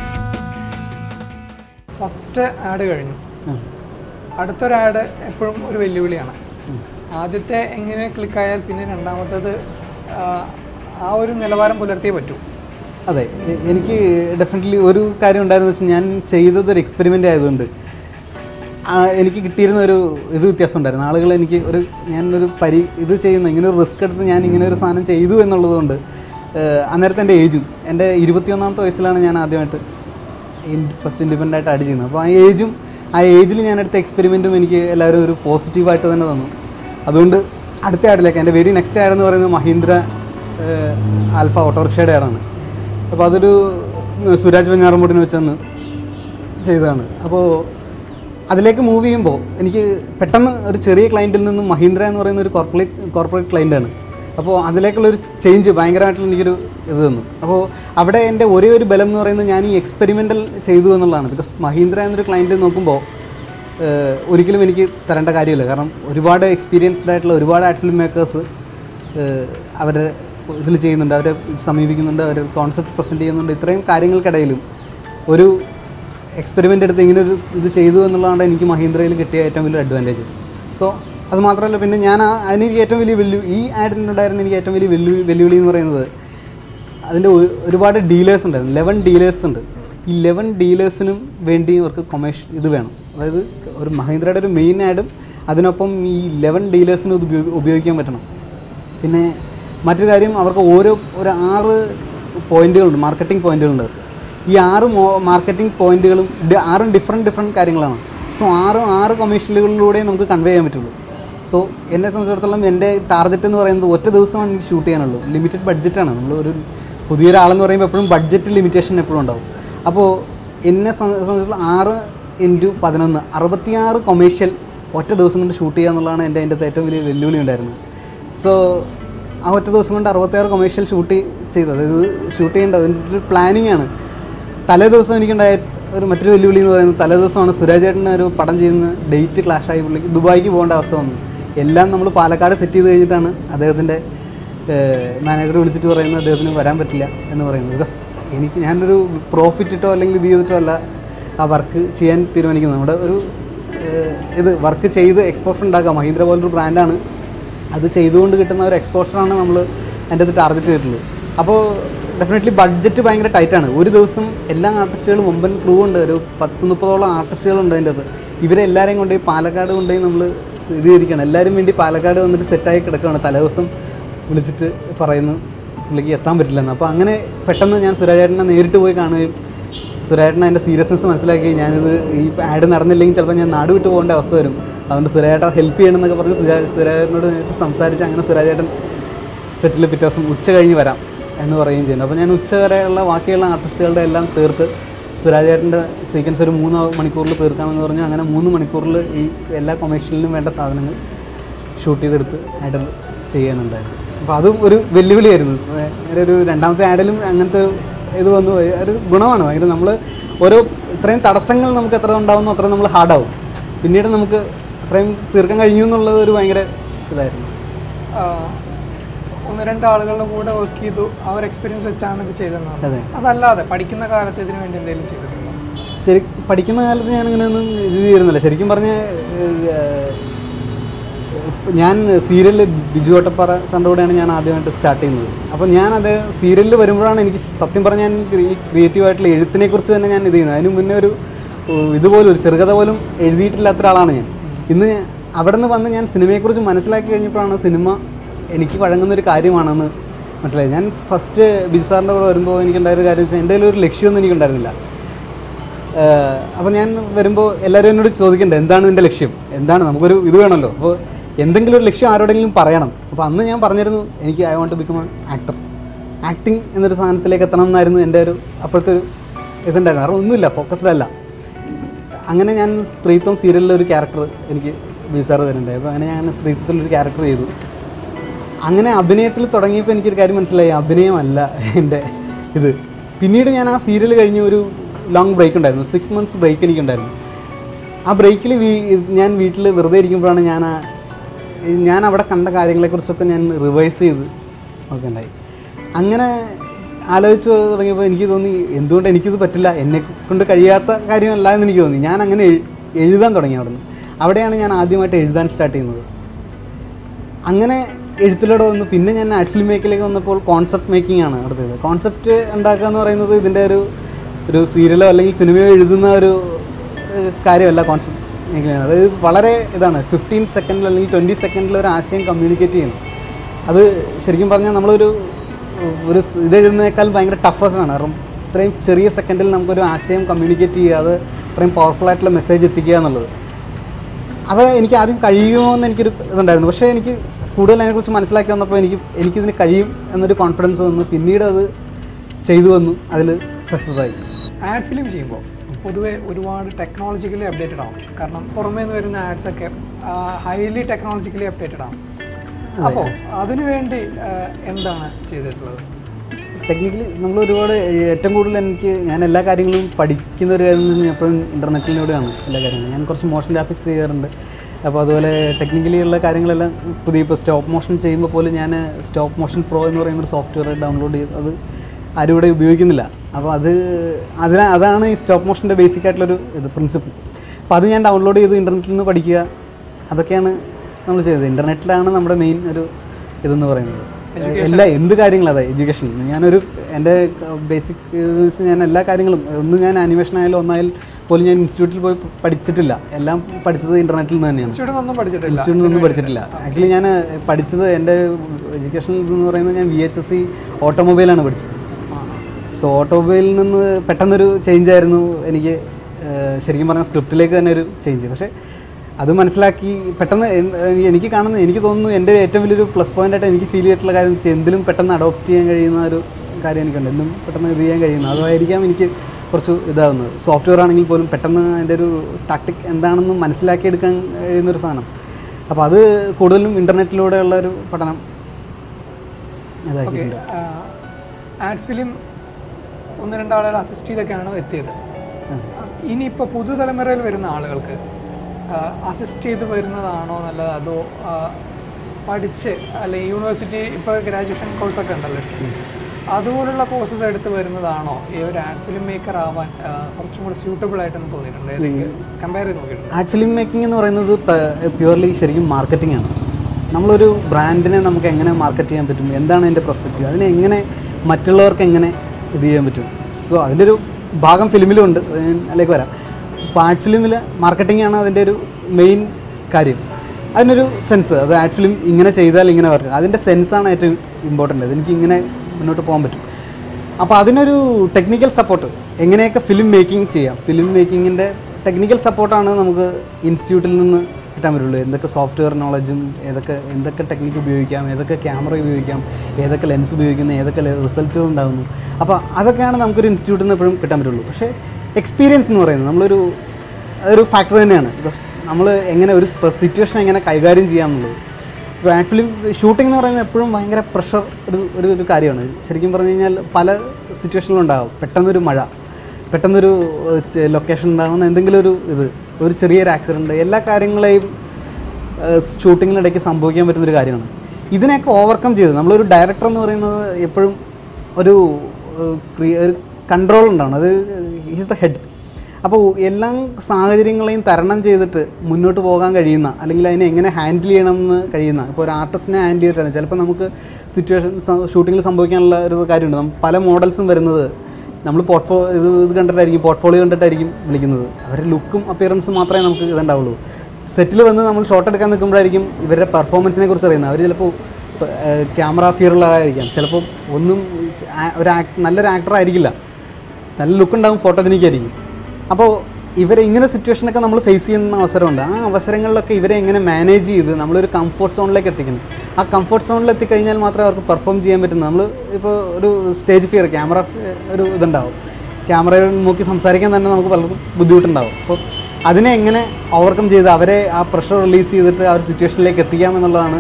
S3: First ad കഴിഞ്ഞു അടുത്തൊരു add എപ്പോഴും ഒരു വെല്ലുവിളിയാണ് ആദ്യത്തെ എങ്ങനെ ക്ലിക്കായാൽ പിന്നെ രണ്ടാമത്തത് ആ, ആ ഒരു നിലവാരം പുലർത്തിയേ പറ്റൂ
S4: അതെ എ- എനിക്ക് ഡെഫിനറ്റ്ലി ഒരു കാര്യം ഉണ്ടായിരുന്നു വെച്ചാൽ ഞാൻ ചെയ്തത് ഒരു എക്സ്പെരിമെൻ്റ് ആയതുകൊണ്ട് ആ, എനിക്ക് കിട്ടിയിരുന്ന ഒരു ഇത് വ്യത്യാസം ഉണ്ടായിരുന്നു ആളുകൾ എനിക്ക് ഒരു ഞാനൊരു പരി ഇത് ചെയ്യുന്ന ഇങ്ങനെ ഒരു റിസ്ക് എടുത്ത് ഞാൻ ഇങ്ങനെ ഒരു സാധനം ചെയ്തു എന്നുള്ളത് കൊണ്ട് ഏഹ്, അന്നേരത്തെ എൻ്റെ ഏജും എൻ്റെ ഇരുപത്തിയൊന്നാമത്തെ വയസ്സിലാണ് ഞാൻ ആദ്യമായിട്ട് ഫസ്റ്റ് ഇൻഡിപെൻഡൻ്റ് ആയിട്ട് ആഡ് ചെയ്യുന്നത് അപ്പോൾ ആ ഏജും ആ ഏജിൽ ഞാൻ എടുത്ത എക്സ്പെരിമെൻറ്റും എനിക്ക് എല്ലാവരും ഒരു പോസിറ്റീവായിട്ട് തന്നെ തന്നു അതുകൊണ്ട് അടുത്ത ആഡിലേക്ക് എൻ്റെ വെരി നെക്സ്റ്റ് ആഡ് എന്ന് പറയുന്നത് മഹീന്ദ്ര ഏഹ്, ആൽഫ ഓട്ടോറിക്ഷയുടെ ആഡാണ് അപ്പോൾ അതൊരു ഏഹ്, സുരാജ് വെഞ്ഞാറമൂടിനെ വെച്ചെന്ന് ചെയ്തതാണ് അപ്പോൾ അതിലേക്ക് മൂവ് ചെയ്യുമ്പോൾ എനിക്ക് പെട്ടെന്ന് ഒരു ചെറിയ ക്ലയൻറ്റിൽ നിന്നും മഹീന്ദ്ര എന്ന് പറയുന്ന ഒരു കോർപ്പറേറ്റ് കോർപ്പറേറ്റ് ക്ലയൻ്റാണ് അപ്പോൾ അതിലേക്കുള്ളൊരു ചേഞ്ച് ഭയങ്കരമായിട്ടുള്ള എനിക്കൊരു ഇത് തന്നു അപ്പോൾ അവിടെ എൻ്റെ ഒരേ ഒരു ബലം എന്ന് പറയുന്നത് ഞാൻ ഈ എക്സ്പെരിമെൻ്റൽ ചെയ്തു എന്നുള്ളതാണ് ബിക്കോസ് മഹീന്ദ്ര എന്നൊരു ക്ലയൻറ്റ് നോക്കുമ്പോൾ ഏഹ്, ഒരിക്കലും എനിക്ക് തരേണ്ട കാര്യമില്ല കാരണം ഒരുപാട് എക്സ്പീരിയൻസ്ഡ് ആയിട്ടുള്ള ഒരുപാട് ആഡ് ഫിലിം മേക്കേഴ്സ് അവർ ഇതിൽ ചെയ്യുന്നുണ്ട് അവരെ സമീപിക്കുന്നുണ്ട് അവർ കോൺസെപ്റ്റ് പ്രസൻറ്റ് ചെയ്യുന്നുണ്ട് ഇത്രയും കാര്യങ്ങൾക്കിടയിലും ഒരു എക്സ്പെരിമെൻ്റ് എടുത്ത് ഇങ്ങനെ ഒരു ഇത് ചെയ്തു എന്നുള്ളതാണ് എനിക്ക് മഹീന്ദ്രയിൽ കിട്ടിയ ഏറ്റവും വലിയ അഡ്വാൻറ്റേജ് സോ അത് മാത്രമല്ല പിന്നെ ഞാൻ ആ അതിന് എനിക്ക് ഏറ്റവും വലിയ വെല്ലു ഈ ആഡിനുണ്ടായിരുന്ന എനിക്ക് ഏറ്റവും വലിയ വെല്ലു വെല്ലുവിളി എന്ന് പറയുന്നത് അതിൻ്റെ ഒരു- ഒരുപാട് ഡീലേഴ്സ് ഉണ്ടായിരുന്നു ലെവൻ ഡീലേഴ്സ് ഉണ്ട് ഈ ലെവൻ ഡീലേഴ്സിനും വേണ്ടി അവർക്ക് കൊമേഴ്ഷ്യൽ ഇത് വേണം അതായത് ഒരു മഹീന്ദ്രയുടെ ഒരു മെയിൻ ആഡും അതിനൊപ്പം ഈ ലെവൻ ഡീലേഴ്സിന് ഇത് ഉപയോഗി- ഉപയോഗിക്കാൻ പറ്റണം പിന്നെ മറ്റൊരു കാര്യം അവർക്ക് ഓരോ ഒരു ആറ് പോയിന്റുകളുണ്ട് മാർക്കറ്റിംഗ് പോയിന്റുകളുണ്ട് അവർക്ക് ഈ ആറ് മാർക്കറ്റിംഗ് പോയിന്റുകളും ഡി- ആറും ഡിഫറെൻറ്റ് ഡിഫറെൻറ്റ് കാര്യങ്ങളാണ് സോ ആറ് ആറ് കൊമേഴ്ഷ്യലുകളിലൂടെ നമുക്ക് കൺവേ ചെയ്യാൻ പറ്റുള്ളൂ സോ എന്നെ സംബന്ധിച്ചിടത്തോളം എൻ്റെ ടാർഗറ്റ് എന്ന് പറയുന്നത് ഒറ്റ ദിവസമാണ് എനിക്ക് ഷൂട്ട് ചെയ്യാനുള്ളൂ ലിമിറ്റഡ് ബഡ്ജറ്റാണ് നമ്മൾ ഒരു പുതിയൊരാളെന്ന് പറയുമ്പോൾ എപ്പോഴും ബഡ്ജറ്റ് ലിമിറ്റേഷൻ എപ്പോഴും ഉണ്ടാവും അപ്പോൾ എന്നെ സംബ- സംബന്ധിച്ചിടത്തോളം ആറ് ഇൻറ്റു പതിനൊന്ന് അറുപത്തിയാറ് കൊമേഴ്ഷ്യൽ ഒറ്റ ദിവസം കൊണ്ട് ഷൂട്ട് ചെയ്യുക എന്നുള്ളതാണ് എൻ്റെ അതിൻ്റെ ഏറ്റവും വലിയ വെല്ലുവിളി ഉണ്ടായിരുന്നത് സോ ആ ഒറ്റ ദിവസം കൊണ്ട് അറുപത്തിയാറ് കൊമേഴ്ഷ്യൽ ഷൂട്ട് ചെയ്തത് അതായത് ഷൂട്ട് ചെയ്യേണ്ടത് അതിൻ്റെ ഒരു പ്ലാനിങ് ആണ് തലേ ദിവസം എനിക്കുണ്ടായ ഒരു മറ്റൊരു വെല്ലുവിളി എന്ന് പറയുന്നത് തലേദിവസമാണ് സുരാജ് ചേട്ടന് ഒരു പടം ചെയ്യുന്ന ഡേറ്റ് ക്ലാഷായി പുള്ളിക്ക് ദുബായിക്ക് പോകേണ്ട അവസ്ഥ വന്നു എല്ലാം നമ്മൾ പാലക്കാട് സെറ്റ് ചെയ്ത് കഴിഞ്ഞിട്ടാണ് അദ്ദേഹത്തിൻ്റെ മാനേജർ വിളിച്ചിട്ട് പറയുന്നത് അദ്ദേഹത്തിന് വരാൻ പറ്റില്ല എന്ന് പറയുന്നത് ബിക്കോസ് എനിക്ക് ഞാനൊരു പ്രോഫിറ്റ് ഇട്ടോ അല്ലെങ്കിൽ ഇത് ചെയ്തിട്ടോ അല്ല ആ വർക്ക് ചെയ്യാൻ തീരുമാനിക്കുന്നത് നമ്മുടെ ഒരു ഏഹ്, ഇത് വർക്ക് ചെയ്ത് എക്സ്പോഷർ ഉണ്ടാക്കുക മഹീന്ദ്ര പോലൊരു ബ്രാൻഡാണ് അത് ചെയ്തുകൊണ്ട് കിട്ടുന്ന ഒരു എക്സ്പോഷറാണ് നമ്മൾ എൻ്റെ അത് ടാർഗറ്റ് ചെയ്തിട്ടുള്ളത് അപ്പോൾ ഡെഫിനറ്റ്ലി ബഡ്ജറ്റ് ഭയങ്കര ടൈറ്റാണ് ഒരു ദിവസം എല്ലാ ആർട്ടിസ്റ്റുകളും ഒമ്പൻ ക്രൂ ഉണ്ട് ഒരു പത്ത് മുപ്പതോളം ആർട്ടിസ്റ്റുകളുണ്ട് അതിൻ്റെ അത് ഇവരെല്ലാവരെയും കൊണ്ടുപോയി പാലക്കാട് കൊണ്ടുപോയി നമ്മൾ ഇത് ചെയ്തിരിക്കുകയാണ് എല്ലാവരും വേണ്ടി പാലക്കാട് വന്നിട്ട് സെറ്റായി കിടക്കുകയാണ് തലേദിവസം വിളിച്ചിട്ട് പറയുന്നു പുള്ളിക്ക് എത്താൻ പറ്റില്ലെന്ന് അപ്പോൾ അങ്ങനെ പെട്ടെന്ന് ഞാൻ സുരാജേട്ടനെ നേരിട്ട് പോയി കാണുകയും സുരാജേട്ടൻ അതിൻ്റെ സീരിയസ്നെസ് മനസ്സിലാക്കി ഞാനിത് ഈ ആഡ് നടന്നില്ലെങ്കിൽ ചിലപ്പോൾ ഞാൻ നാട് വിട്ട് പോകേണ്ട അവസ്ഥ വരും അതുകൊണ്ട് സുരാജേട്ടൻ ഹെൽപ്പ് ചെയ്യണം എന്നൊക്കെ പറഞ്ഞ് സുരാ സുരാജേട്ടനോട് നേരിട്ട് സംസാരിച്ച് അങ്ങനെ സുരാജേട്ടൻ സെറ്റിൽ പിറ്റേ ദിവസം ഉച്ച കഴിഞ്ഞ് വരാം എന്ന് പറയുകയും ചെയ്യുന്നു അപ്പോൾ ഞാൻ ഉച്ച വരെയുള്ള ബാക്കിയുള്ള ആർട്ടിസ്റ്റുകളുടെ എല്ലാം തീർത്ത് സുരാജേട്ടൻ്റെ സീക്വൻസ് ഒരു മൂന്ന് മണിക്കൂറിൽ തീർക്കാമെന്ന് പറഞ്ഞു അങ്ങനെ മൂന്ന് മണിക്കൂറിൽ ഈ എല്ലാ കൊമേഴ്ഷ്യലിനും വേണ്ട സാധനങ്ങൾ ഷൂട്ട് ചെയ്തെടുത്ത് ആഡൽ ചെയ്യാനുണ്ടായിരുന്നു അപ്പോൾ അതും ഒരു വെല്ലുവിളിയായിരുന്നു ഏഹ് ഒരു രണ്ടാമത്തെ ആഡലും അങ്ങനത്തെ ഒരു ഇത് വന്നു പോയി. ഒരു ഗുണമാണ് ഭയങ്കര നമ്മൾ ഓരോ ഇത്രയും തടസ്സങ്ങൾ നമുക്ക് എത്ര ഉണ്ടാവുന്നു അത്ര നമ്മൾ ഹാർഡാവും പിന്നീട് നമുക്ക് അത്രയും തീർക്കാൻ കഴിഞ്ഞു എന്നുള്ളത് ഒരു ഭയങ്കര ഇതായിരുന്നു
S3: ആഹ് ഒന്ന് രണ്ട് ആളുകളുടെ കൂടെ വർക്ക് ചെയ്തു ആ ഒരു എക്സ്പീരിയൻസ് വെച്ചാണ് ഇത് ചെയ്തതെന്നാണ്
S4: അതെ
S3: അതല്ലാതെ പഠിക്കുന്ന കാലത്ത് ഇതിനു വേണ്ടി എന്തെങ്കിലും ചെയ്തിട്ടുണ്ടോ
S4: ശരി പഠിക്കുന്ന കാലത്ത് ഞാൻ ഇങ്ങനെയൊന്നും ഇത് ചെയ്യുന്നില്ല ശരിക്കും പറഞ്ഞ ഞാൻ സീരിയലിൽ ബിജു ഓട്ടപ്പാറ സാറിൻ്റെ കൂടെയാണ് ഞാൻ ആദ്യമായിട്ട് സ്റ്റാർട്ട് ചെയ്യുന്നത് അപ്പോൾ ഞാൻ അത് സീരിയലിൽ വരുമ്പോഴാണ് എനിക്ക് സത്യം പറഞ്ഞാൽ ഞാൻ ഈ ക്രിയേറ്റീവായിട്ടുള്ള എഴുത്തിനെ കുറിച്ച് തന്നെ ഞാൻ ഇത് ചെയ്യുന്നത് അതിന് മുന്നേ ഒരു ഏഹ്, ഇതുപോലും ഒരു ചെറുകഥ പോലും എഴുതിയിട്ടില്ലാത്ത ഒരാളാണ് ഞാൻ ഇന്ന് അവിടെ നിന്ന് വന്ന് ഞാൻ സിനിമയെക്കുറിച്ച് മനസ്സിലാക്കി കഴിഞ്ഞപ്പോഴാണ് സിനിമ എനിക്ക് വഴങ്ങുന്ന ഒരു കാര്യമാണെന്ന് മനസ്സിലായി ഞാൻ ഫസ്റ്റ് ബിജു സാറിൻ്റെ കൂടെ വരുമ്പോൾ എനിക്കുണ്ടായ ഒരു കാര്യം വെച്ചാൽ എൻ്റെ കയ്യിൽ ഒരു ലക്ഷ്യമൊന്നും എനിക്കുണ്ടായിരുന്നില്ല അപ്പോൾ ഞാൻ വരുമ്പോൾ എല്ലാവരും എന്നോട് ചോദിക്കണ്ടേ എന്താണ് നിൻ്റെ ലക്ഷ്യം എന്താണ് നമുക്കൊരു ഇത് വേണമല്ലോ അപ്പോൾ എന്തെങ്കിലും ഒരു ലക്ഷ്യം ആരോടെങ്കിലും പറയണം അപ്പോൾ അന്ന് ഞാൻ പറഞ്ഞിരുന്നു എനിക്ക് I want to become actor acting എന്നൊരു സാധനത്തിലേക്ക് എത്തണം എന്നായിരുന്നു എൻ്റെ ഒരു അപ്പോഴത്തെ ഒരു ഇതുണ്ടായിരുന്നു കാരണം ഒന്നുമില്ല ഫോക്കസ്ഡ് അല്ല അങ്ങനെ ഞാൻ സ്ത്രീത്വം സീരിയലിലെ ഒരു ക്യാരക്ടർ എനിക്ക് ബിസാറ് തരുന്നുണ്ടായി അപ്പോൾ അങ്ങനെ ഞാൻ സ്ത്രീത്വത്തിലൊരു ക്യാരക്ടർ ചെയ്തു അങ്ങനെ അഭിനയത്തിൽ തുടങ്ങിയപ്പോൾ എനിക്കൊരു കാര്യം മനസ്സിലായി അഭിനയമല്ല എൻ്റെ ഇത് പിന്നീട് ഞാൻ ആ സീരിയൽ കഴിഞ്ഞ് ഒരു ലോങ് ബ്രേക്ക് ഉണ്ടായിരുന്നു സിക്സ് മന്ത്സ് ബ്രേക്ക് എനിക്കുണ്ടായിരുന്നു ആ ബ്രേക്കിൽ ഞാൻ വീട്ടിൽ വെറുതെ ഇരിക്കുമ്പോഴാണ് ഞാൻ ആ ഞാൻ അവിടെ കണ്ട കാര്യങ്ങളെക്കുറിച്ചൊക്കെ ഞാൻ റിവൈസ് ചെയ്ത് നോക്കണ്ടായി അങ്ങനെ ആലോചിച്ച് തുടങ്ങിയപ്പോൾ എനിക്ക് തോന്നി എന്തുകൊണ്ട് എനിക്കിത് പറ്റില്ല എന്നെ കൊണ്ട് കഴിയാത്ത കാര്യമല്ല എന്ന് എനിക്ക് തോന്നി ഞാൻ അങ്ങനെ എഴു- എഴുതാൻ തുടങ്ങി അവിടെ നിന്ന് അവിടെയാണ് ഞാൻ ആദ്യമായിട്ട് എഴുതാൻ സ്റ്റാർട്ട് ചെയ്യുന്നത് അങ്ങനെ എഴുത്തിലൂടെ വന്നു പിന്നെ ഞാൻ ആർട്ട് ഫിലിം മേക്കിലേക്ക് വന്നപ്പോൾ കോൺസെപ്റ്റ് മേക്കിംഗ് ആണ് അടുത്തത് കോൺസെപ്റ്റ് ഉണ്ടാക്കുക എന്ന് പറയുന്നത് ഇതിൻ്റെ ഒരു ഒരു സീരിയലോ അല്ലെങ്കിൽ സിനിമയോ എഴുതുന്ന ഒരു ഏഹ്, കാര്യമല്ല കോൺസെപ്റ്റ് മേക്കിംഗ് അതായത് വളരെ ഇതാണ് ഫിഫ്റ്റീൻ സെക്കൻഡിൽ അല്ലെങ്കിൽ ട്വൻറ്റി സെക്കൻഡിൽ ഒരു ആശയം കമ്മ്യൂണിക്കേറ്റ് ചെയ്യണം അത് ശരിക്കും പറഞ്ഞാൽ നമ്മളൊരു ഒരു സ് ഇത് എഴുതുന്നതിനേക്കാൾ ഭയങ്കര ടഫാണ് കാരണം ഇത്രയും ചെറിയ സെക്കൻഡിൽ നമുക്കൊരു ആശയം കമ്മ്യൂണിക്കേറ്റ് ചെയ്യുക അത് ഇത്രയും പവർഫുൾ ആയിട്ടുള്ള മെസ്സേജ് എത്തിക്കുക എന്നുള്ളത് അത് എനിക്ക് ആദ്യം കഴിയുമോ എന്ന് എനിക്കൊരു ഇതുണ്ടായിരുന്നു പക്ഷേ എനിക്ക് കൂടുതൽ അതിനെക്കുറിച്ച് മനസ്സിലാക്കി വന്നപ്പോൾ എനിക്ക് എനിക്കിതിന് കഴിയും എന്നൊരു കോൺഫിഡൻസ് വന്നു പിന്നീട് അത് ചെയ്തു വന്നു അതിൽ സക്സസ് ആയി
S3: ആഡ് ഫിലിം ചെയ്യുമ്പോൾ പൊതുവെ ഒരുപാട് ടെക്നോളജിക്കലി അപ്ഡേറ്റഡ് ആവും കാരണം പുറമേ നിന്ന് വരുന്ന ആഡ്സ് ഒക്കെ ഹൈലി ടെക്നോളജിക്കലി അപ്ഡേറ്റഡ് ആവും അപ്പോൾ അതിനുവേണ്ടി ആ, എന്താണ് ചെയ്തിട്ടുള്ളത്
S4: ടെക്നിക്കലി നമ്മൾ ഒരുപാട് ഏറ്റവും കൂടുതൽ എനിക്ക് ഞാൻ എല്ലാ കാര്യങ്ങളും പഠിക്കുന്ന ഒരു കാര്യം എന്ന് പറഞ്ഞാൽ എപ്പോഴും ഇൻ്റർനെറ്റിലൂടെയാണ് എല്ലാ കാര്യങ്ങളും ഞാൻ കുറച്ച് മോഷൻ ഗ്രാഫിക്സ് ചെയ്യാറുണ്ട് അപ്പോൾ അതുപോലെ ടെക്നിക്കലി ഉള്ള കാര്യങ്ങളെല്ലാം പുതിയ ഇപ്പോൾ സ്റ്റോപ്പ് മോഷൻ ചെയ്യുമ്പോൾ പോലും ഞാൻ സ്റ്റോപ്പ് മോഷൻ പ്രോ എന്ന് പറയുന്ന ഒരു സോഫ്റ്റ്വെയർ ഡൗൺലോഡ് ചെയ്ത് അത് ആരും ഇവിടെ ഉപയോഗിക്കുന്നില്ല അപ്പോൾ അത് അതിന് അതാണ് ഈ സ്റ്റോപ്പ് മോഷൻ്റെ ബേസിക് ആയിട്ടുള്ളൊരു ഇത് പ്രിൻസിപ്പിൾ അപ്പോൾ അത് ഞാൻ ഡൗൺലോഡ് ചെയ്തു ഇൻ്റർനെറ്റിൽ നിന്ന് പഠിക്കുക അതൊക്കെയാണ് നമ്മൾ ചെയ്തത് ഇൻ്റർനെറ്റിലാണ് നമ്മുടെ മെയിൻ ഒരു ഇതെന്ന് പറയുന്നത് എല്ലാ എന്ത് കാര്യങ്ങളും അതെ എഡ്യൂക്കേഷൻ ഞാനൊരു എൻ്റെ ബേസിക് വെച്ച് ഞാൻ എല്ലാ കാര്യങ്ങളും ഒന്നും ഞാൻ ആനിമേഷൻ ആയാലും ഒന്നായാലും പോലും ഞാൻ ഇൻസ്റ്റിറ്റ്യൂട്ടിൽ പോയി പഠിച്ചിട്ടില്ല എല്ലാം പഠിച്ചത് ഇൻ്റർനെറ്റിൽ നിന്ന് തന്നെയാണ്
S3: സ്റ്റുഡൻ്റ് ഒന്നും പഠിച്ചിട്ടില്ല
S4: ഇൻസ്റ്റിറ്റ്യൂട്ടിൽ ഒന്നും പഠിച്ചിട്ടില്ല ആക്ച്വലി ഞാൻ പഠിച്ചത് എൻ്റെ എഡ്യൂക്കേഷൻ എന്ന് പറയുന്നത് ഞാൻ വി എച്ച് എസ് സി ഓട്ടോമൊബൈലാണ് പഠിച്ചത് സോ ഓട്ടോമൊബൈലിൽ നിന്ന് പെട്ടെന്നൊരു ചേഞ്ച് ആയിരുന്നു എനിക്ക് ഏഹ്, ശരിക്കും പറഞ്ഞാൽ സ്ക്രിപ്റ്റിലേക്ക് തന്നെ ഒരു ചേഞ്ച് പക്ഷേ അത് മനസ്സിലാക്കി പെട്ടെന്ന് എന്ത് എനിക്ക് കാണുന്ന എനിക്ക് തോന്നുന്നു എൻ്റെ ഏറ്റവും വലിയൊരു പ്ലസ് പോയിന്റ് ആയിട്ട് എനിക്ക് ഫീൽ ചെയ്തിട്ടുള്ള കാര്യം എന്ന് വെച്ചാൽ എന്തിലും പെട്ടെന്ന് അഡോപ്റ്റ് ചെയ്യാൻ കഴിയുന്ന ഒരു കാര്യം എനിക്കുണ്ട് എന്തും പെട്ടെന്ന് ഇത് ചെയ്യാൻ കഴിയുന്നു അതായിരിക്കാം എനിക്ക് കുറച്ച് ഇതാവുന്നത് സോഫ്റ്റ്വെയർ ആണെങ്കിൽ പോലും പെട്ടെന്ന് അതിൻ്റെ ഒരു ടാക്ടിക് എന്താണെന്ന് മനസ്സിലാക്കിയെടുക്കാൻ കഴിയുന്ന ഒരു സാധനം അപ്പോൾ അത് കൂടുതലും ഇൻ്റർനെറ്റിലൂടെയുള്ള ഒരു പഠനം
S3: ഓക്കെ
S4: ഇതാക്കിയിട്ടുണ്ട്
S3: ആഡ് ഫിലിം ഒന്ന് രണ്ടാളുകൾ അസിസ്റ്റ് ചെയ്തൊക്കെയാണ് എത്തിയത് ഇനിയിപ്പോൾ പുതുതലമുറയിൽ വരുന്ന ആളുകൾക്ക് അസിസ്റ്റ് ചെയ്ത് വരുന്നതാണോ നല്ലത് അതോ ആ, പഠിച്ച് അല്ലെങ്കിൽ യൂണിവേഴ്സിറ്റി ഇപ്പോൾ ഗ്രാജുവേഷൻ കോഴ്സൊക്കെ ഉണ്ടല്ലോ അതുപോലുള്ള കോഴ്സസ് എടുത്ത് വരുന്നതാണോ ഈ ഒരു ആഡ് ഫിലിം മേക്കർ ആവാൻ ആ, കുറച്ചും കൂടി സ്യൂട്ടബിൾ ആയിട്ടെന്ന് തോന്നിയിട്ടുണ്ട് ഏതെങ്കിലും കമ്പയർ ചെയ്ത് നോക്കിയിട്ടുണ്ട്
S4: ആഡ് ഫിലിം മേക്കിംഗ് എന്ന് പറയുന്നത് പ്യുവർലി ശരിക്കും മാർക്കറ്റിംഗ് ആണ് നമ്മളൊരു ബ്രാൻഡിനെ നമുക്ക് എങ്ങനെ മാർക്കറ്റ് ചെയ്യാൻ പറ്റും എന്താണ് അതിൻ്റെ പ്രൊസ്പെക്റ്റീവ് അതിനെ എങ്ങനെ മറ്റുള്ളവർക്ക് എങ്ങനെ ഇത് ചെയ്യാൻ പറ്റും സോ അതിൻ്റെ ഒരു ഭാഗം ഫിലിമിലും ഉണ്ട് അത് ഞാൻ അതിലേക്ക് വരാം അപ്പോൾ ആഡ് ഫിലിമിൽ മാർക്കറ്റിംഗ് ആണ് അതിൻ്റെ ഒരു മെയിൻ കാര്യം അതിനൊരു സെൻസ് അത് ആഡ് ഫിലിം ഇങ്ങനെ ചെയ്താൽ ഇങ്ങനെ വർക്ക് അതിൻ്റെ സെൻസാണ് ഏറ്റവും ഇമ്പോർട്ടൻ്റ് അതെനിക്ക് ഇങ്ങനെ മുന്നോട്ട് പോകാൻ പറ്റും അപ്പോൾ അതിനൊരു ടെക്നിക്കൽ സപ്പോർട്ട് എങ്ങനെയൊക്കെ ഫിലിം മേക്കിംഗ് ചെയ്യാം ഫിലിം മേക്കിങ്ങിൻ്റെ ടെക്നിക്കൽ സപ്പോർട്ടാണ് നമുക്ക് ഇൻസ്റ്റിറ്റ്യൂട്ടിൽ നിന്ന് കിട്ടാൻ പറ്റുള്ളൂ എന്തൊക്കെ സോഫ്റ്റ്വെയർ നോളജും ഏതൊക്കെ എന്തൊക്കെ ടെക്നിക്ക് ഉപയോഗിക്കാം ഏതൊക്കെ ക്യാമറ ഉപയോഗിക്കാം ഏതൊക്കെ ലെൻസ് ഉപയോഗിക്കുന്നു ഏതൊക്കെ റിസൾട്ടുകൾ ഉണ്ടാകുന്നു അപ്പോൾ അതൊക്കെയാണ് നമുക്കൊരു ഇൻസ്റ്റിറ്റ്യൂട്ടിൽ നിന്ന് എപ്പോഴും കിട്ടാൻ പറ്റുള്ളൂ പക്ഷേ എക്സ്പീരിയൻസ് എന്ന് പറയുന്നത് നമ്മളൊരു അതൊരു ഫാക്ടർ തന്നെയാണ് ബിക്കോസ് നമ്മൾ എങ്ങനെ ഒരു സിറ്റുവേഷൻ എങ്ങനെ കൈകാര്യം ചെയ്യാമെന്നുള്ളത് ഇപ്പോൾ ആക്ച്വലി ഷൂട്ടിംഗ് എന്ന് പറയുന്നത് എപ്പോഴും ഭയങ്കര പ്രഷർ ഒരു ഒരു ഒരു കാര്യമാണ് ശരിക്കും പറഞ്ഞു കഴിഞ്ഞാൽ പല സിറ്റുവേഷനിലും ഉണ്ടാകും പെട്ടെന്നൊരു മഴ പെട്ടെന്നൊരു ലൊക്കേഷൻ ഉണ്ടാകുന്ന എന്തെങ്കിലും ഒരു ഇത് ഒരു ചെറിയൊരു ആക്സിഡൻറ്റ് എല്ലാ കാര്യങ്ങളെയും ഷൂട്ടിങ്ങിനിടയ്ക്ക് സംഭവിക്കാൻ പറ്റുന്നൊരു കാര്യമാണ് ഇതിനെയൊക്കെ ഓവർകം ചെയ്ത് നമ്മളൊരു ഡയറക്ടർ എന്ന് പറയുന്നത് എപ്പോഴും ഒരു ഏഹ്, ക്രിയ- ഒരു കൺട്രോൾ ഉണ്ടാവണം അത് ഈസ് ദ ഹെഡ് അപ്പോൾ എല്ലാ സാഹചര്യങ്ങളെയും തരണം ചെയ്തിട്ട് മുന്നോട്ട് പോകാൻ കഴിയുന്ന അല്ലെങ്കിൽ അതിനെ എങ്ങനെ ഹാൻഡിൽ ചെയ്യണമെന്ന് കഴിയുന്ന ഇപ്പോൾ ഒരു ആർട്ടിസ്റ്റിനെ ഹാൻഡിൽ ചെയ്തിട്ടാണ് ചിലപ്പോൾ നമുക്ക് സിറ്റുവേഷൻ ഷൂട്ടിങ്ങിൽ സംഭവിക്കാനുള്ള ഒരു കാര്യമുണ്ട് നമുക്ക് പല മോഡൽസും വരുന്നത് നമ്മൾ പോർട്ട്ഫോ ഇത് ഇത് കണ്ടിട്ടായിരിക്കും പോർട്ട്ഫോളിയോ കണ്ടിട്ടായിരിക്കും വിളിക്കുന്നത് അവരുടെ ലുക്കും അപ്പിയറൻസും മാത്രമേ നമുക്ക് ഇതുണ്ടാവുള്ളൂ സെറ്റിൽ വന്ന് നമ്മൾ ഷോട്ട് എടുക്കാൻ നിൽക്കുമ്പോഴായിരിക്കും ഇവരുടെ പെർഫോമൻസിനെ കുറിച്ച് അറിയുന്നത് അവർ ചിലപ്പോൾ ക്യാമറ ഫിയറുള്ളതായിരിക്കാം ചിലപ്പോൾ ഒന്നും ആ- ഒരു ആക്ട് നല്ലൊരു ആക്ടർ ആയിരിക്കില്ല നല്ല ലുക്ക് ഉണ്ടാവും ഫോട്ടോജനിക്കായിരിക്കും അപ്പോൾ ഇവരെ ഇങ്ങനെ സിറ്റുവേഷനൊക്കെ നമ്മൾ ഫേസ് ചെയ്യുന്ന അവസരമുണ്ട് ആ അവസരങ്ങളിലൊക്കെ ഇവരെ എങ്ങനെ മാനേജ് ചെയ്ത് നമ്മളൊരു കംഫോർട്ട് സോണിലേക്ക് എത്തിക്കണം ആ കംഫോർട്ട് സോണിൽ എത്തിക്കഴിഞ്ഞാൽ മാത്രമേ അവർക്ക് പെർഫോം ചെയ്യാൻ പറ്റുന്നു നമ്മൾ ഇപ്പോൾ ഒരു സ്റ്റേജ് ഫിയർ ക്യാമറ ഒരു ഇതുണ്ടാവും ക്യാമറ നോക്കി സംസാരിക്കാൻ തന്നെ നമുക്ക് പലർക്കും ബുദ്ധിമുട്ടുണ്ടാവും അപ്പോൾ അതിനെ എങ്ങനെ ഓവർകം ചെയ്ത് അവരെ ആ പ്രഷർ റിലീസ് ചെയ്തിട്ട് ആ ഒരു സിറ്റുവേഷനിലേക്ക് എത്തിക്കാമെന്നുള്ളതാണ്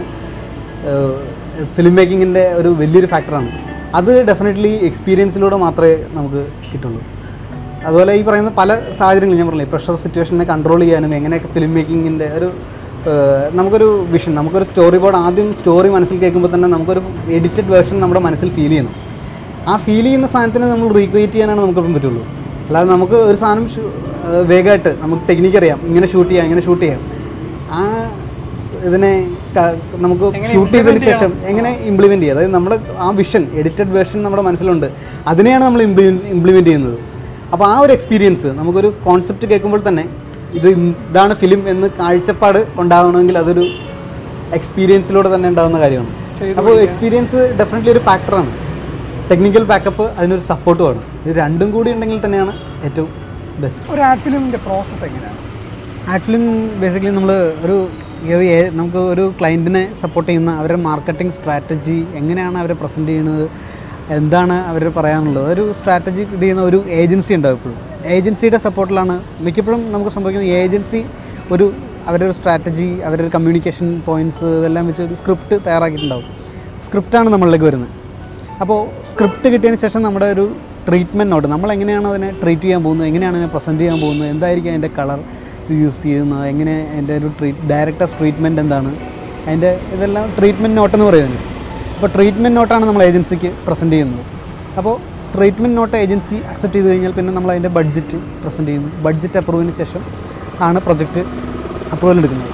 S4: ഫിലിം മേക്കിങ്ങിൻ്റെ ഒരു വലിയൊരു ഫാക്ടറാണ് അത് ഡെഫിനറ്റ്ലി എക്സ്പീരിയൻസിലൂടെ മാത്രമേ നമുക്ക് കിട്ടുള്ളൂ അതുപോലെ ഈ പറയുന്ന പല സാഹചര്യങ്ങളും ഞാൻ പറഞ്ഞില്ലേ പ്രഷർ സിറ്റുവേഷനെ കൺട്രോൾ ചെയ്യാനും എങ്ങനെയൊക്കെ ഫിലിം മേക്കിങ്ങിൻ്റെ ഒരു ഏഹ്, നമുക്കൊരു വിഷൻ നമുക്കൊരു സ്റ്റോറി ബോർഡ് ആദ്യം സ്റ്റോറി മനസ്സിൽ കേൾക്കുമ്പോൾ തന്നെ നമുക്കൊരു എഡിറ്റഡ് വേർഷൻ നമ്മുടെ മനസ്സിൽ ഫീൽ ചെയ്യണം ആ ഫീൽ ചെയ്യുന്ന സാധനത്തിനെ നമ്മൾ റീക്രിയേറ്റ് ചെയ്യാനാണ് നമുക്കിപ്പം പറ്റുള്ളൂ അല്ലാതെ നമുക്ക് ഒരു സാധനം ഷൂ- ഏഹ്, വേഗമായിട്ട് നമുക്ക് ടെക്നിക്ക് അറിയാം ഇങ്ങനെ ഷൂട്ട് ചെയ്യാം ഇങ്ങനെ ഷൂട്ട് ചെയ്യാം ആ സ് ഇതിനെ ക- നമുക്ക് ഷൂട്ട് ചെയ്തതിന് ശേഷം എങ്ങനെ ഇംപ്ലിമെൻറ്റ് ചെയ്യുക അതായത് നമ്മുടെ ആ വിഷൻ എഡിറ്റഡ് വേർഷൻ നമ്മുടെ മനസ്സിലുണ്ട് അതിനെയാണ് നമ്മൾ ഇംപ്ലിമെൻറ്റ് ചെയ്യുന്നത് അപ്പോൾ ആ ഒരു എക്സ്പീരിയൻസ് നമുക്കൊരു കോൺസെപ്റ്റ് കേൾക്കുമ്പോൾ തന്നെ ഇത് ഇതാണ് ഫിലിം എന്ന് കാഴ്ചപ്പാട് ഉണ്ടാവണമെങ്കിൽ അതൊരു എക്സ്പീരിയൻസിലൂടെ തന്നെ ഉണ്ടാകുന്ന കാര്യമാണ് അപ്പോൾ എക്സ്പീരിയൻസ് ഡെഫിനറ്റ്ലി ഒരു ഫാക്ടറാണ് ടെക്നിക്കൽ ബാക്കപ്പ് അതിനൊരു സപ്പോർട്ട് വേണം ഇത് രണ്ടും കൂടി ഉണ്ടെങ്കിൽ തന്നെയാണ് ഏറ്റവും ബെസ്റ്റ്
S3: ഒരു ആഡ് ഫിലിമിൻ്റെ പ്രോസസ്സ് എങ്ങനെയാണ്
S4: ആഡ് ഫിലിം ബേസിക്കലി നമ്മൾ ഒരു ഈ ഒരു ഏ- നമുക്ക് ഒരു ക്ലയൻറ്റിനെ സപ്പോർട്ട് ചെയ്യുന്ന അവരുടെ മാർക്കറ്റിംഗ് സ്ട്രാറ്റജി എങ്ങനെയാണ് അവരെ പ്രസൻറ്റ് ചെയ്യുന്നത് എന്താണ് അവർ പറയാനുള്ളത് ഒരു സ്ട്രാറ്റജി ഇത് ചെയ്യുന്ന ഒരു ഏജൻസി ഉണ്ടാവും എപ്പോഴും ഏജൻസിയുടെ സപ്പോർട്ടിലാണ് മിക്കപ്പോഴും നമുക്ക് സംഭവിക്കുന്നത് ഏജൻസി ഒരു അവരുടെ ഒരു സ്ട്രാറ്റജി അവരുടെ ഒരു കമ്മ്യൂണിക്കേഷൻ പോയിൻറ്റ്സ് ഇതെല്ലാം വെച്ച് ഒരു സ്ക്രിപ്റ്റ് തയ്യാറാക്കിയിട്ടുണ്ടാവും സ്ക്രിപ്റ്റാണ് നമ്മളിലേക്ക് വരുന്നത് അപ്പോൾ സ്ക്രിപ്റ്റ് കിട്ടിയതിന് ശേഷം നമ്മുടെ ഒരു ട്രീറ്റ്മെൻറ്റ് നോട്ട് നമ്മൾ എങ്ങനെയാണ് അതിനെ ട്രീറ്റ് ചെയ്യാൻ പോകുന്നത് എങ്ങനെയാണ് അതിനെ പ്രസൻറ്റ് ചെയ്യാൻ പോകുന്നത് എന്തായിരിക്കും അതിൻ്റെ കളർ യൂസ് ചെയ്യുന്നത് എങ്ങനെ അതിൻ്റെ ഒരു ട്രീറ്റ് ഡയറക്ടേഴ്സ് ട്രീറ്റ്മെൻറ്റ് എന്താണ് അതിൻ്റെ ഇതെല്ലാം ട്രീറ്റ്മെൻറ്റ് നോട്ട് എന്ന് പറയുന്നത് അപ്പോൾ ട്രീറ്റ്മെൻറ്റ് നോട്ടാണ് നമ്മൾ ഏജൻസിക്ക് പ്രസൻറ്റ് ചെയ്യുന്നത് അപ്പോൾ ട്രീറ്റ്മെൻറ്റ് നോട്ട് ഏജൻസി അക്സെപ്റ്റ് ചെയ്ത് കഴിഞ്ഞാൽ പിന്നെ നമ്മൾ അതിൻ്റെ ബഡ്ജറ്റ് പ്രസൻറ്റ് ചെയ്യുന്നു ബഡ്ജറ്റ് അപ്രൂവിന് ശേഷം ആണ് പ്രൊജക്റ്റ് അപ്രൂവൽ എടുക്കുന്നത്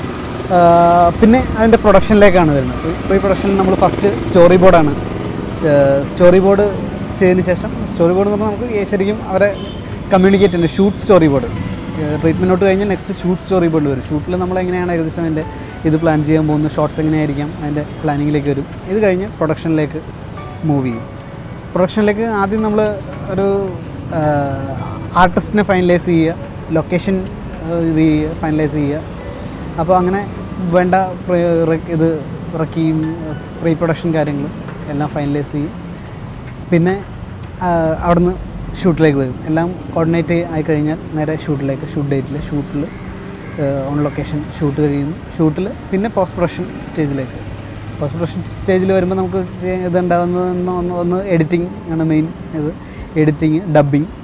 S4: ആഹ് പിന്നെ അതിൻ്റെ പ്രൊഡക്ഷനിലേക്കാണ് വരുന്നത് പ്രീ പ്രൊഡക്ഷനിൽ നമ്മൾ ഫസ്റ്റ് സ്റ്റോറി ബോർഡാണ് സ്റ്റോറി ബോർഡ് ചെയ്തതിന് ശേഷം സ്റ്റോറി ബോർഡ് എന്ന് പറഞ്ഞാൽ നമുക്ക് ഈ ശരിക്കും അവരെ കമ്മ്യൂണിക്കേറ്റ് ചെയ്യുന്നത് ഷൂട്ട് സ്റ്റോറി ബോർഡ് ട്രീറ്റ്മെൻറ്റ് തൊട്ട് കഴിഞ്ഞാൽ നെക്സ്റ്റ് ഷൂട്ട് സ്റ്റോറി ബോർഡ് വരും ഷൂട്ടിൽ നമ്മൾ എങ്ങനെയാണ് ഏകദേശം അതിൻ്റെ ഇത് പ്ലാൻ ചെയ്യാൻ പോകുന്നത് ഷോർട്സ് എങ്ങനെയായിരിക്കാം അതിൻ്റെ പ്ലാനിങ്ങിലേക്ക് വരും ഇത് കഴിഞ്ഞ് പ്രൊഡക്ഷനിലേക്ക് മൂവ് ചെയ്യും പ്രൊഡക്ഷനിലേക്ക് ആദ്യം നമ്മൾ ഒരു ആർട്ടിസ്റ്റിനെ ഫൈനലൈസ് ചെയ്യുക ലൊക്കേഷൻ ഇത് ചെയ്യുക ഫൈനലൈസ് ചെയ്യുക അപ്പോൾ അങ്ങനെ വേണ്ട പ്ര- റെ- ഇത് റക്കിയും പ്രീ പ്രൊഡക്ഷൻ കാര്യങ്ങൾ എല്ലാം ഫൈനലൈസ് ചെയ്യും പിന്നെ ആ, അവിടുന്ന് ഷൂട്ടിലേക്ക് വരും എല്ലാം കോർഡിനേറ്റ് ആയി കഴിഞ്ഞാൽ നേരെ ഷൂട്ടിലേക്ക് ഷൂട്ട് ഡേറ്റിൽ ഷൂട്ടിൽ ഓൺ ലൊക്കേഷൻ ഷൂട്ട് കഴിയുന്നു ഷൂട്ടിൽ പിന്നെ പോസ്റ്റ് പ്രൊഡക്ഷൻ സ്റ്റേജിലേക്ക് പോസ്റ്റ് പ്രൊഡക്ഷൻ സ്റ്റേജിൽ വരുമ്പോൾ നമുക്ക് ചെയ്യ- ഇതുണ്ടാകുന്നത് ഒന്ന് ഒന്ന് ഒന്ന് എഡിറ്റിംഗ് ആണ് മെയിൻ ഇത് എഡിറ്റിങ് ഡബ്ബിങ്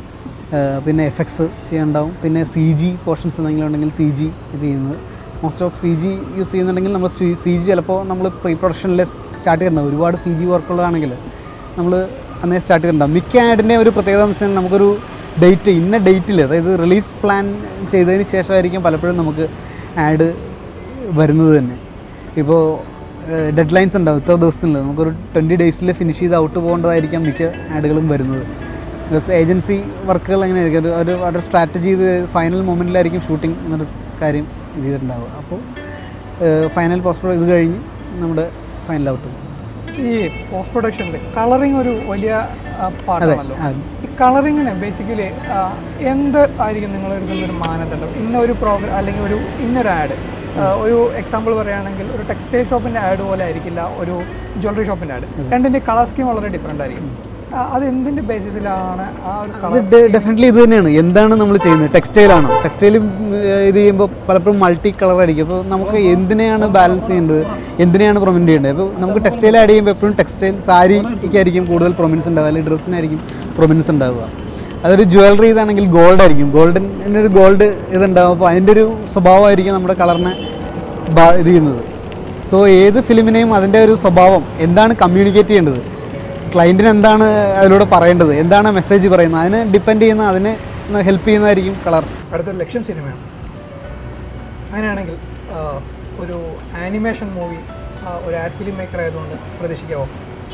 S4: പിന്നെ എഫക്ട്സ് ചെയ്യാനുണ്ടാവും പിന്നെ സി ജി പോർഷൻസ് എന്തെങ്കിലും ഉണ്ടെങ്കിൽ സി ജി ഇത് ചെയ്യുന്നത് most of C G use ചെയ്യുന്നുണ്ടെങ്കിൽ നമ്മൾ സി ജി ചിലപ്പോൾ നമ്മൾ പ്രീ പ്രൊഡക്ഷനിൽ സ്റ്റാർട്ട് ചെയ്യുന്നുണ്ടാവും ഒരുപാട് സി ജി വർക്കുള്ളതാണെങ്കിൽ നമ്മൾ അന്നേ സ്റ്റാർട്ട് ചെയ്യുന്നുണ്ടാവും മിക്ക ആഡിൻ്റെ ഒരു പ്രത്യേകത എന്ന് വെച്ചാൽ നമുക്കൊരു ഡേറ്റ് ഇന്ന ഡേറ്റിൽ അതായത് റിലീസ് പ്ലാൻ ചെയ്തതിന് ശേഷമായിരിക്കും പലപ്പോഴും നമുക്ക് ആഡ് വരുന്നത് തന്നെ ഇപ്പോൾ ഡെഡ് ലൈൻസ് ഉണ്ടാവും ഇത്ര ദിവസത്തിൽ നമുക്കൊരു ട്വൻറ്റി ഡേയ്സിൽ ഫിനിഷ് ചെയ്ത് ഔട്ട് പോകേണ്ടതായിരിക്കാം മിക്ക ആഡുകളും വരുന്നത് ബിക്കോസ് ഏജൻസി വർക്കുകൾ എങ്ങനെയായിരിക്കും ഒരു ഒരു അവരുടെ സ്ട്രാറ്റജി ഇത് ഫൈനൽ മൊമെൻറ്റിലായിരിക്കും ഷൂട്ടിംഗ് എന്നൊരു കാര്യം ഇത് ചെയ്തിട്ടുണ്ടാവുക അപ്പോൾ ഫൈനൽ പോസ്റ്റ് ഇത് കഴിഞ്ഞ് നമ്മുടെ ഫൈനൽ ഔട്ട് പോകും
S3: ഈ പോസ്റ്റ് പ്രൊഡക്ഷനിൽ കളറിങ് ഒരു വലിയ ആ, പാട്ടാണല്ലോ
S4: ആ.
S3: ഈ കളറിങ്ങിന് ബേസിക്കലി എന്ത് ആയിരിക്കും നിങ്ങൾ എടുക്കുന്ന ഒരു മാനദണ്ഡം ഇന്ന ഒരു പ്രോഗ്രാം അല്ലെങ്കിൽ ഒരു ഇന്നൊരു ആഡ് ഒരു എക്സാമ്പിൾ പറയുകയാണെങ്കിൽ ഒരു ടെക്സ്റ്റൈൽ ഷോപ്പിൻ്റെ ആഡ് പോലെ ആയിരിക്കില്ല ഒരു ജ്വല്ലറി ഷോപ്പിൻ്റെ ആഡ് രണ്ടിൻ്റെ കളർ സ്കീം വളരെ ഡിഫറെൻ്റ് ആയിരിക്കും ആ, അത് എന്തിൻ്റെ ബേസിസിലാണ് ആ ഒരു കളർ
S4: അത് ഡെഫിനറ്റ്ലി ഇത് തന്നെയാണ് എന്താണ് നമ്മൾ ചെയ്യുന്നത് ടെക്സ്റ്റൈലാണോ ടെക്സ്റ്റൈൽ ഇത് ചെയ്യുമ്പോൾ പലപ്പോഴും മൾട്ടി കളർ ആയിരിക്കും അപ്പോൾ നമുക്ക് എന്തിനെയാണ് ബാലൻസ് ചെയ്യേണ്ടത് എന്തിനെയാണ് പ്രൊമിനൻ്റ് ചെയ്യേണ്ടത് അപ്പോൾ നമുക്ക് ടെക്സ്റ്റൈൽ ആഡ് ചെയ്യുമ്പോൾ എപ്പോഴും ടെക്സ്റ്റൈൽ സാരിക്കായിരിക്കും കൂടുതൽ പ്രൊമിനൻസ് ഉണ്ടാവുക അല്ലെങ്കിൽ ഡ്രസ്സിനായിരിക്കും പ്രൊമിനൻസ് ഉണ്ടാവുക അതൊരു ജ്വല്ലറി ഇതാണെങ്കിൽ ഗോൾഡ് ആയിരിക്കും ഗോൾഡിൻ്റെ ഒരു ഗോൾഡ് ഇതുണ്ടാവും അപ്പോൾ അതിൻ്റെ ഒരു സ്വഭാവമായിരിക്കും നമ്മുടെ കളറിനെ ബാ ഇത് ചെയ്യുന്നത് സോ ഏത് ഫിലിമിനെയും അതിൻ്റെ ഒരു സ്വഭാവം എന്താണ് കമ്മ്യൂണിക്കേറ്റ് ചെയ്യേണ്ടത് ക്ലയൻറ്റിന് എന്താണ് അതിലൂടെ പറയേണ്ടത് എന്താണ് മെസ്സേജ് പറയുന്നത് അതിനെ ഡിപ്പെൻഡ് ചെയ്യുന്ന അതിനെ ഹെൽപ്പ് ചെയ്യുന്നതായിരിക്കും കളർ
S3: അടുത്തൊരു ലക്ഷ്യം സിനിമയാണ് അങ്ങനെയാണെങ്കിൽ ആ, ഒരു ആനിമേഷൻ മൂവി ഒരു ആഡ് ഫിലിം മേക്കർ ആയതുകൊണ്ട് പ്രതീക്ഷിക്കാവോ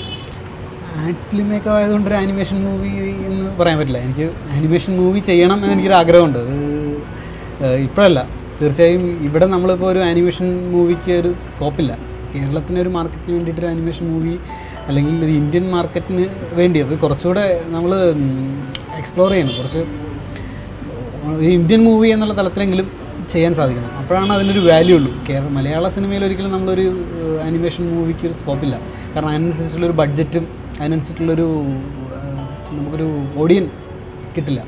S4: ആഡ് ഫിലിം മേക്കർ ആയതുകൊണ്ട് ഒരു ആനിമേഷൻ മൂവി എന്ന് പറയാൻ പറ്റില്ല എനിക്ക് ആനിമേഷൻ മൂവി ചെയ്യണം എന്ന് എനിക്കൊരു ആഗ്രഹമുണ്ട് അത് ഏഹ്, ഇപ്പോഴല്ല തീർച്ചയായും ഇവിടെ നമ്മളിപ്പോൾ ഒരു ആനിമേഷൻ മൂവിക്ക് ഒരു സ്കോപ്പില്ല കേരളത്തിന് ഒരു മാർക്കറ്റിന് വേണ്ടിയിട്ട് ഒരു ആനിമേഷൻ മൂവി അല്ലെങ്കിൽ ഒരു ഇന്ത്യൻ മാർക്കറ്റിന് വേണ്ടി അത് കുറച്ചുകൂടെ നമ്മൾ എക്സ്പ്ലോർ ചെയ്യണം കുറച്ച് ഒരു ഇന്ത്യൻ മൂവി എന്നുള്ള തലത്തിലെങ്കിലും ചെയ്യാൻ സാധിക്കണം അപ്പോഴാണ് അതിനൊരു വാല്യൂ ഉള്ളൂ കേരള മലയാള സിനിമയിൽ ഒരിക്കലും നമ്മളൊരു ആനിമേഷൻ മൂവിക്ക് ഒരു സ്കോപ്പില്ല കാരണം അതിനനുസരിച്ചുള്ളൊരു ബഡ്ജറ്റും അതിനനുസരിച്ചുള്ളൊരു ഏഹ്, നമുക്കൊരു ഓഡിയൻ കിട്ടില്ല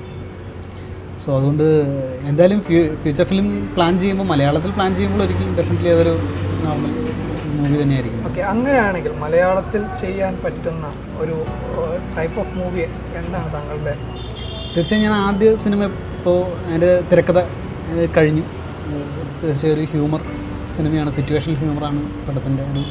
S4: സോ അതുകൊണ്ട് എന്തായാലും ഫ്യൂ ഫ്യൂച്ചർ ഫിലിം പ്ലാൻ ചെയ്യുമ്പോൾ മലയാളത്തിൽ പ്ലാൻ ചെയ്യുമ്പോൾ ഒരിക്കലും ഡെഫിനറ്റ്ലി അതൊരു നോർമൽ മൂവി തന്നെയായിരിക്കും
S3: ഓക്കെ അങ്ങനെയാണെങ്കിൽ മലയാളത്തിൽ ചെയ്യാൻ പറ്റുന്ന ഒരു ടൈപ്പ് ഓഫ് മൂവി എന്താണ് താങ്കളുടെ
S4: തീർച്ചയായും ഞാൻ ആദ്യ സിനിമ ഇപ്പോൾ അതിൻ്റെ തിരക്കഥ ഏഹ്, കഴിഞ്ഞു ഏഹ്, തീർച്ചയായും ഒരു ഹ്യൂമർ സിനിമയാണ് സിറ്റുവേഷണൽ ഹ്യൂമറാണ് പടത്തിൻ്റെ ഒരു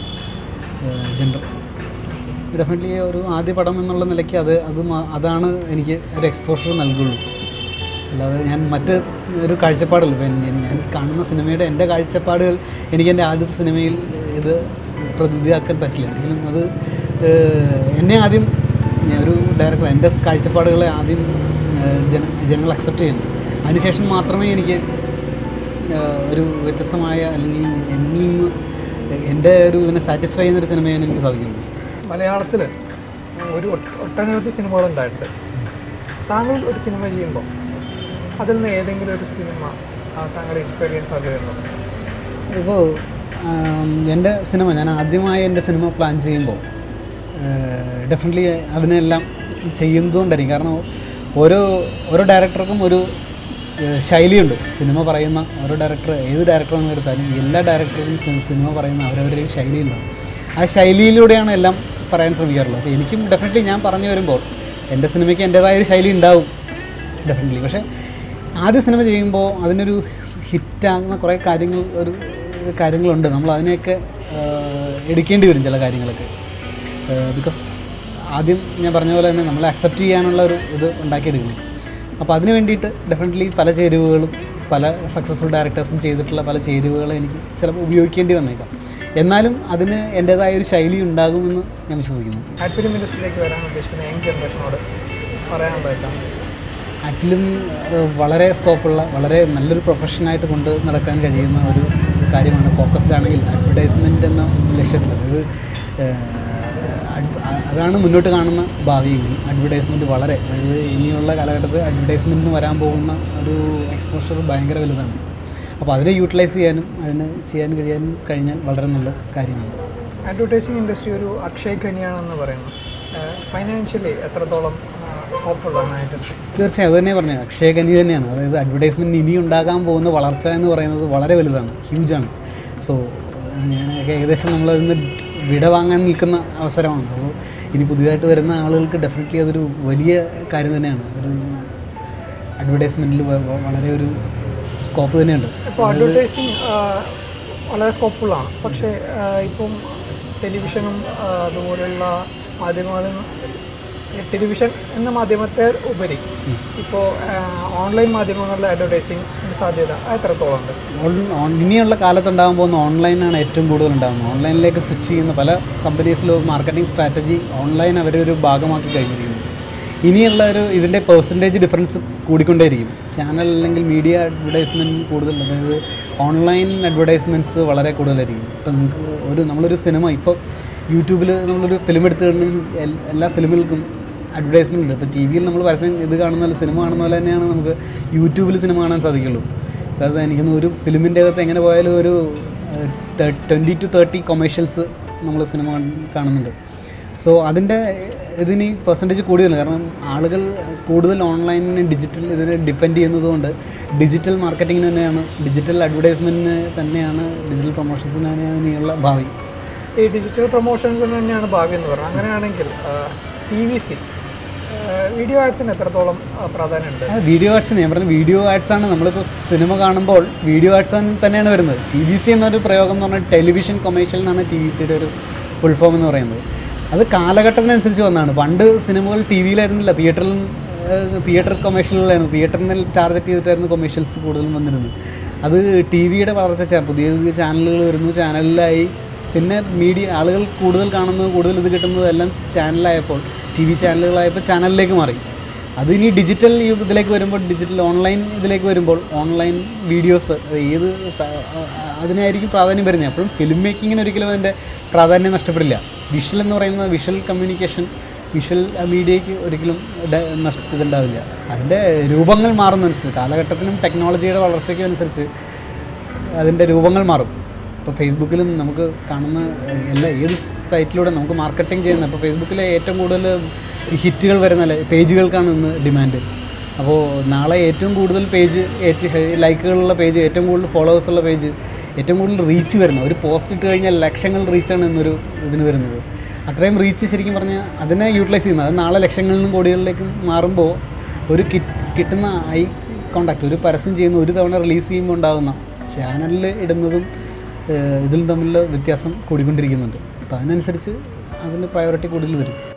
S4: ജെൻഡർ ഡെഫിനറ്റ്ലി ഒരു ആദ്യ പടം എന്നുള്ള നിലയ്ക്ക് അത് അത് മാ- അതാണ് എനിക്ക് ഒരു എക്സ്പോഷർ നൽകുള്ളൂ അല്ലാതെ ഞാൻ മറ്റ് ഒരു കാഴ്ചപ്പാടല്ല ഇപ്പം ഞാൻ ഞാൻ കാണുന്ന സിനിമയുടെ എൻ്റെ കാഴ്ചപ്പാടുകൾ എനിക്ക് എൻ്റെ ആദ്യത്തെ സിനിമയിൽ ഇത് പ്രതിനിധിയാക്കാൻ പറ്റില്ല ഒരിക്കലും അത് ഏഹ്, എന്നെ ആദ്യം ഞാൻ ഒരു ഡയറക്ടർ എൻ്റെ കാഴ്ചപ്പാടുകളെ ആദ്യം ഏഹ്, ജന ജനങ്ങൾ അക്സെപ്റ്റ് ചെയ്യുന്നു അതിനുശേഷം മാത്രമേ എനിക്ക് ഏഹ്, ഒരു വ്യത്യസ്തമായ അല്ലെങ്കിൽ എന്നിൽ നിന്ന് എൻ്റെ ഒരു ഇതിനെ സാറ്റിസ്ഫൈ ചെയ്യുന്നൊരു സിനിമ ചെയ്യാൻ എനിക്ക് സാധിക്കുന്നു
S3: മലയാളത്തിൽ ഒരു ഒട്ട- ഒട്ടനവധി സിനിമകൾ ഉണ്ടായിട്ടുണ്ട് താങ്കൾ ഒരു സിനിമ ചെയ്യുമ്പോൾ അതിൽ നിന്ന് ഏതെങ്കിലും ഒരു സിനിമ ആ, താങ്കളുടെ എക്സ്പീരിയൻസ് ആകുന്നുണ്ടോ
S4: ഇപ്പോൾ എൻ്റെ സിനിമ ഞാൻ ആദ്യമായി എൻ്റെ സിനിമ പ്ലാൻ ചെയ്യുമ്പോൾ ഡെഫിനറ്റ്ലി അതിനെല്ലാം ചെയ്യുന്നതുകൊണ്ടായിരിക്കും കാരണം ഓരോ ഓരോ ഡയറക്ടർക്കും ഒരു ഏഹ്, ശൈലിയുണ്ട് സിനിമ പറയുന്ന ഓരോ ഡയറക്ടർ ഏത് ഡയറക്ടറാണെന്ന് എടുത്താലും എല്ലാ ഡയറക്ടർക്കും സി- സിനിമ പറയുന്ന അവരവരുടെ ഒരു ശൈലിയുണ്ടാവും ആ ശൈലിയിലൂടെയാണ് എല്ലാം പറയാൻ ശ്രമിക്കാറുള്ളത് അപ്പോൾ എനിക്കും ഡെഫിനറ്റ്ലി ഞാൻ പറഞ്ഞു വരുമ്പോൾ എൻ്റെ സിനിമയ്ക്ക് എൻ്റേതായ ഒരു ശൈലി ഉണ്ടാവും ഡെഫിനറ്റ്ലി പക്ഷേ ആദ്യ സിനിമ ചെയ്യുമ്പോൾ അതിനൊരു ഹിറ്റാകുന്ന കുറേ കാര്യങ്ങൾ ഒരു കാര്യങ്ങളുണ്ട് നമ്മൾ അതിനെയൊക്കെ ആഹ്, എടുക്കേണ്ടി വരും ചില കാര്യങ്ങളൊക്കെ ബിക്കോസ് ആദ്യം ഞാൻ പറഞ്ഞ പോലെ തന്നെ നമ്മളെ അക്സെപ്റ്റ് ചെയ്യാനുള്ള ഒരു ഇത് ഉണ്ടാക്കിയെടുക്കണം അപ്പോൾ അതിന് വേണ്ടിയിട്ട് ഡെഫിനറ്റ്ലി പല ചേരുവകളും പല സക്സസ്ഫുൾ ഡയറക്ടേഴ്സും ചെയ്തിട്ടുള്ള പല ചേരുവകൾ എനിക്ക് ചിലപ്പോൾ ഉപയോഗിക്കേണ്ടി വന്നേക്കാം എന്നാലും അതിന് എൻ്റേതായ ഒരു ശൈലി ഉണ്ടാകുമെന്ന് ഞാൻ വിശ്വസിക്കുന്നു
S3: ആഡ് ഫിലിം ഇൻഡസ്ട്രിയിലേക്ക് വരാൻ ഉദ്ദേശിക്കുന്ന യങ് ജനറേഷനോട് പറയാനുള്ളത് എന്താണ്
S4: ആക്ച്വലും വളരെ സ്കോപ്പുള്ള വളരെ നല്ലൊരു പ്രൊഫഷനായിട്ട് കൊണ്ട് നടക്കാൻ കഴിയുന്ന ഒരു കാര്യമാണ് ഫോക്കസ്ഡ് ആണെങ്കിൽ അഡ്വർടൈസ്മെൻറ്റ് എന്ന ലക്ഷ്യത്തിൽ അതായത് ഏഹ്, അഡ്- അ- അതാണ് മുന്നോട്ട് കാണുന്ന ഭാവിയെങ്കിൽ അഡ്വർടൈസ്മെൻറ്റ് വളരെ അതായത് ഇനിയുള്ള കാലഘട്ടത്തിൽ അഡ്വർടൈസ്മെൻറ്റിന് വരാൻ പോകുന്ന ഒരു എക്സ്പോഷർ ഭയങ്കര വലുതാണ് അപ്പോൾ അതിനെ യൂട്ടിലൈസ് ചെയ്യാനും അതിന് ചെയ്യാൻ കഴിയാനും കഴിഞ്ഞാൽ വളരെ നല്ല കാര്യമാണ്
S3: അഡ്വർടൈസിങ് ഇൻഡസ്ട്രി ഒരു അക്ഷയ് ഖനിയാണെന്ന് പറയുന്നു ഫൈനാൻഷ്യലി എത്രത്തോളം സ്കോപ്പുള്ളതാണ് ആ ഇൻഡസ്ട്രി
S4: തീർച്ചയായും അത് തന്നെ പറഞ്ഞു അക്ഷയകനി തന്നെയാണ് അതായത് അഡ്വർടൈസ്മെൻറ്റ് ഇനി ഉണ്ടാകാൻ പോകുന്ന വളർച്ച എന്ന് പറയുന്നത് വളരെ വലുതാണ് ഹ്യൂജാണ് സോ ഞാനൊക്കെ ഏകദേശം നമ്മളതിൽ നിന്ന് വിട വാങ്ങാൻ നിൽക്കുന്ന അവസരമാണ് അപ്പോൾ ഇനി പുതിയതായിട്ട് വരുന്ന ആളുകൾക്ക് ഡെഫിനറ്റ്ലി അതൊരു വലിയ കാര്യം തന്നെയാണ് ഒരു അഡ്വർടൈസ്മെൻറ്റിൽ വളരെ ഒരു സ്കോപ്പ് തന്നെയുണ്ട്
S3: ഇപ്പോൾ അഡ്വർടൈസിങ് വളരെ സ്കോപ്പ്ഫുള്ളാണ് പക്ഷേ ആ, ഇപ്പം ടെലിവിഷനും ആ, അതുപോലെയുള്ള മാധ്യമങ്ങളും ടെലിവിഷൻ എന്ന മാധ്യമത്തെ ഉപരി ഇപ്പോൾ ഓൺലൈൻ മാധ്യമങ്ങളിലെ അഡ്വർടൈസിങ് സാധ്യത അത് എത്രത്തോളം ഉണ്ട്
S4: ഓൺ- ഓൺ- ഇനിയുള്ള കാലത്തുണ്ടാകാൻ പോകുന്ന ഓൺലൈനാണ് ഏറ്റവും കൂടുതൽ ഉണ്ടാകുന്നത് ഓൺലൈനിലേക്ക് സ്വിച്ച് ചെയ്യുന്ന പല കമ്പനീസിലും മാർക്കറ്റിംഗ് സ്ട്രാറ്റജി ഓൺലൈൻ അവരൊരു ഭാഗമാക്കി കഴിഞ്ഞിരിക്കുന്നു ഇനിയുള്ള ഒരു ഇതിൻ്റെ പെർസെൻറ്റേജ് ഡിഫറൻസ് കൂടിക്കൊണ്ടേയിരിക്കും ചാനൽ അല്ലെങ്കിൽ മീഡിയ അഡ്വർടൈസ്മെൻറ്റ് കൂടുതൽ അതായത് ഓൺലൈൻ അഡ്വർടൈസ്മെൻറ്റ്സ് വളരെ കൂടുതലായിരിക്കും ഇപ്പം നമുക്ക് ഒരു നമ്മളൊരു സിനിമ ഇപ്പോൾ യൂട്യൂബിൽ നമ്മളൊരു ഫിലിം എടുത്തു കഴിഞ്ഞാൽ എൽ- എല്ലാ ഫിലിമുകൾക്കും അഡ്വർടൈസ്മെൻ്റ് ഉണ്ട് ഇപ്പോൾ ടി വിയിൽ നമ്മൾ പരസ്യം ഇത് കാണുന്ന പോലെ സിനിമ കാണുന്ന പോലെ തന്നെയാണ് നമുക്ക് യൂട്യൂബിൽ സിനിമ കാണാൻ സാധിക്കുള്ളൂ ബിക്കോസ് എനിക്കൊന്ന് ഒരു ഫിലിമിൻ്റെ അകത്ത് എങ്ങനെ പോയാലും ഒരു ട്വൻറ്റി ടു തേർട്ടി കൊമേഴ്ഷ്യൽസ് നമ്മൾ സിനിമ കാണുന്നുണ്ട് സോ അതിൻ്റെ ഇതിന് പെർസെൻറ്റേജ് കൂടുതലാണ് കാരണം ആളുകൾ കൂടുതൽ ഓൺലൈനിന് ഡിജിറ്റൽ ഇതിനെ ഡിപ്പെൻഡ് ചെയ്യുന്നതുകൊണ്ട് ഡിജിറ്റൽ മാർക്കറ്റിങ്ങിന് തന്നെയാണ് ഡിജിറ്റൽ അഡ്വർടൈസ്മെൻറ്റിന് തന്നെയാണ് ഡിജിറ്റൽ പ്രൊമോഷൻസിന് തന്നെയാണ് ഇനിയുള്ള ഭാവി
S3: ഈ ഡിജിറ്റൽ പ്രൊമോഷൻസിന് തന്നെയാണ് ഭാവി എന്ന് പറഞ്ഞത് അങ്ങനെയാണെങ്കിൽ ടി വി സി വീഡിയോ ആഡ്സിന് എത്രത്തോളം ആ, പ്രാധാന്യമുണ്ട്
S4: ആ, വീഡിയോ ആഡ്സിന് ഞാൻ പറഞ്ഞ വീഡിയോ ആഡ്സാണ് നമ്മളിപ്പോൾ സിനിമ കാണുമ്പോൾ വീഡിയോ ആഡ്സ് തന്നെയാണ് വരുന്നത് ടി വി സി എന്നൊരു പ്രയോഗം എന്ന് പറഞ്ഞാൽ ടെലിവിഷൻ കൊമേഴ്ഷ്യൽ എന്നാണ് ടി വി സിയുടെ ഒരു ഫുൾ ഫോം എന്ന് പറയുന്നത് അത് കാലഘട്ടത്തിനനുസരിച്ച് വന്നതാണ് പണ്ട് സിനിമകൾ ടി വിയിലായിരുന്നില്ല തിയേറ്ററിൽ തിയേറ്റർ കൊമേഴ്ഷ്യലുകളായിരുന്നു തിയേറ്ററിനെ ടാർഗറ്റ് ചെയ്തിട്ടായിരുന്നു കൊമേഴ്ഷ്യൽസ് കൂടുതലും വന്നിരുന്നത് അത് ടി വിയുടെ വളർച്ച പുതിയ പുതിയ ചാനലുകൾ വരുന്നു ചാനലിലായി പിന്നെ മീഡിയ ആളുകൾ കൂടുതൽ കാണുന്നത് കൂടുതൽ ഇത് കിട്ടുന്നത് എല്ലാം ചാനലായപ്പോൾ ടി വി ചാനലുകളായപ്പോൾ ചാനലിലേക്ക് മാറി അത് ഇനി ഡിജിറ്റൽ ഇതിലേക്ക് വരുമ്പോൾ ഡിജിറ്റൽ ഓൺലൈൻ ഇതിലേക്ക് വരുമ്പോൾ ഓൺലൈൻ വീഡിയോസ് ഏത് സ- അതിനായിരിക്കും പ്രാധാന്യം വരുന്നത് അപ്പോഴും ഫിലിം മേക്കിങ്ങിന് ഒരിക്കലും അതിൻ്റെ പ്രാധാന്യം നഷ്ടപ്പെടില്ല വിഷ്വൽ എന്ന് പറയുന്നത് വിഷ്വൽ കമ്മ്യൂണിക്കേഷൻ വിഷ്വൽ മീഡിയയ്ക്ക് ഒരിക്കലും ഡ- നഷ്ട ഇതുണ്ടാവില്ല അതിൻ്റെ രൂപങ്ങൾ മാറുന്നതനുസരിച്ച് കാലഘട്ടത്തിനും ടെക്നോളജിയുടെ വളർച്ചയ്ക്കും അനുസരിച്ച് അതിൻ്റെ രൂപങ്ങൾ മാറും ഇപ്പോൾ ഫേസ്ബുക്കിലും നമുക്ക് കാണുന്ന എല്ലാ ഏത് സൈറ്റിലൂടെ നമുക്ക് മാർക്കറ്റിംഗ് ചെയ്യുന്ന ഇപ്പോൾ ഫേസ്ബുക്കിലെ ഏറ്റവും കൂടുതൽ ഹിറ്റുകൾ വരുന്ന ല- പേജുകൾക്കാണ് ഇന്ന് ഡിമാൻഡ് അപ്പോൾ നാളെ ഏറ്റവും കൂടുതൽ പേജ് ലൈക്കുകളുള്ള പേജ് ഏറ്റവും കൂടുതൽ ഫോളോവേഴ്സ് ഉള്ള പേജ് ഏറ്റവും കൂടുതൽ റീച്ച് വരുന്ന ഒരു പോസ്റ്റ് ഇട്ട് കഴിഞ്ഞാൽ ലക്ഷങ്ങൾ റീച്ചാണ് ഇന്നൊരു ഇതിന് വരുന്നത് അത്രയും റീച്ച് ശരിക്കും പറഞ്ഞാൽ അതിനെ യൂട്ടിലൈസ് ചെയ്യുന്നത് അത് നാളെ ലക്ഷങ്ങളിൽ നിന്നും കോടികളിലേക്ക് മാറുമ്പോൾ ഒരു കിറ്റ് കിട്ടുന്ന ഐ കോണ്ടാക്ട് ഒരു പരസ്യം ചെയ്യുന്ന ഒരു തവണ റിലീസ് ചെയ്യുമ്പോൾ ഉണ്ടാകുന്ന ചാനലിൽ ഇടുന്നതും ഏഹ്, ഇതിലും തമ്മിലുള്ള വ്യത്യാസം കൂടിക്കൊണ്ടിരിക്കുന്നുണ്ട് അപ്പോൾ അതിനനുസരിച്ച് അതിന് പ്രയോറിറ്റി കൂടുതൽ വരും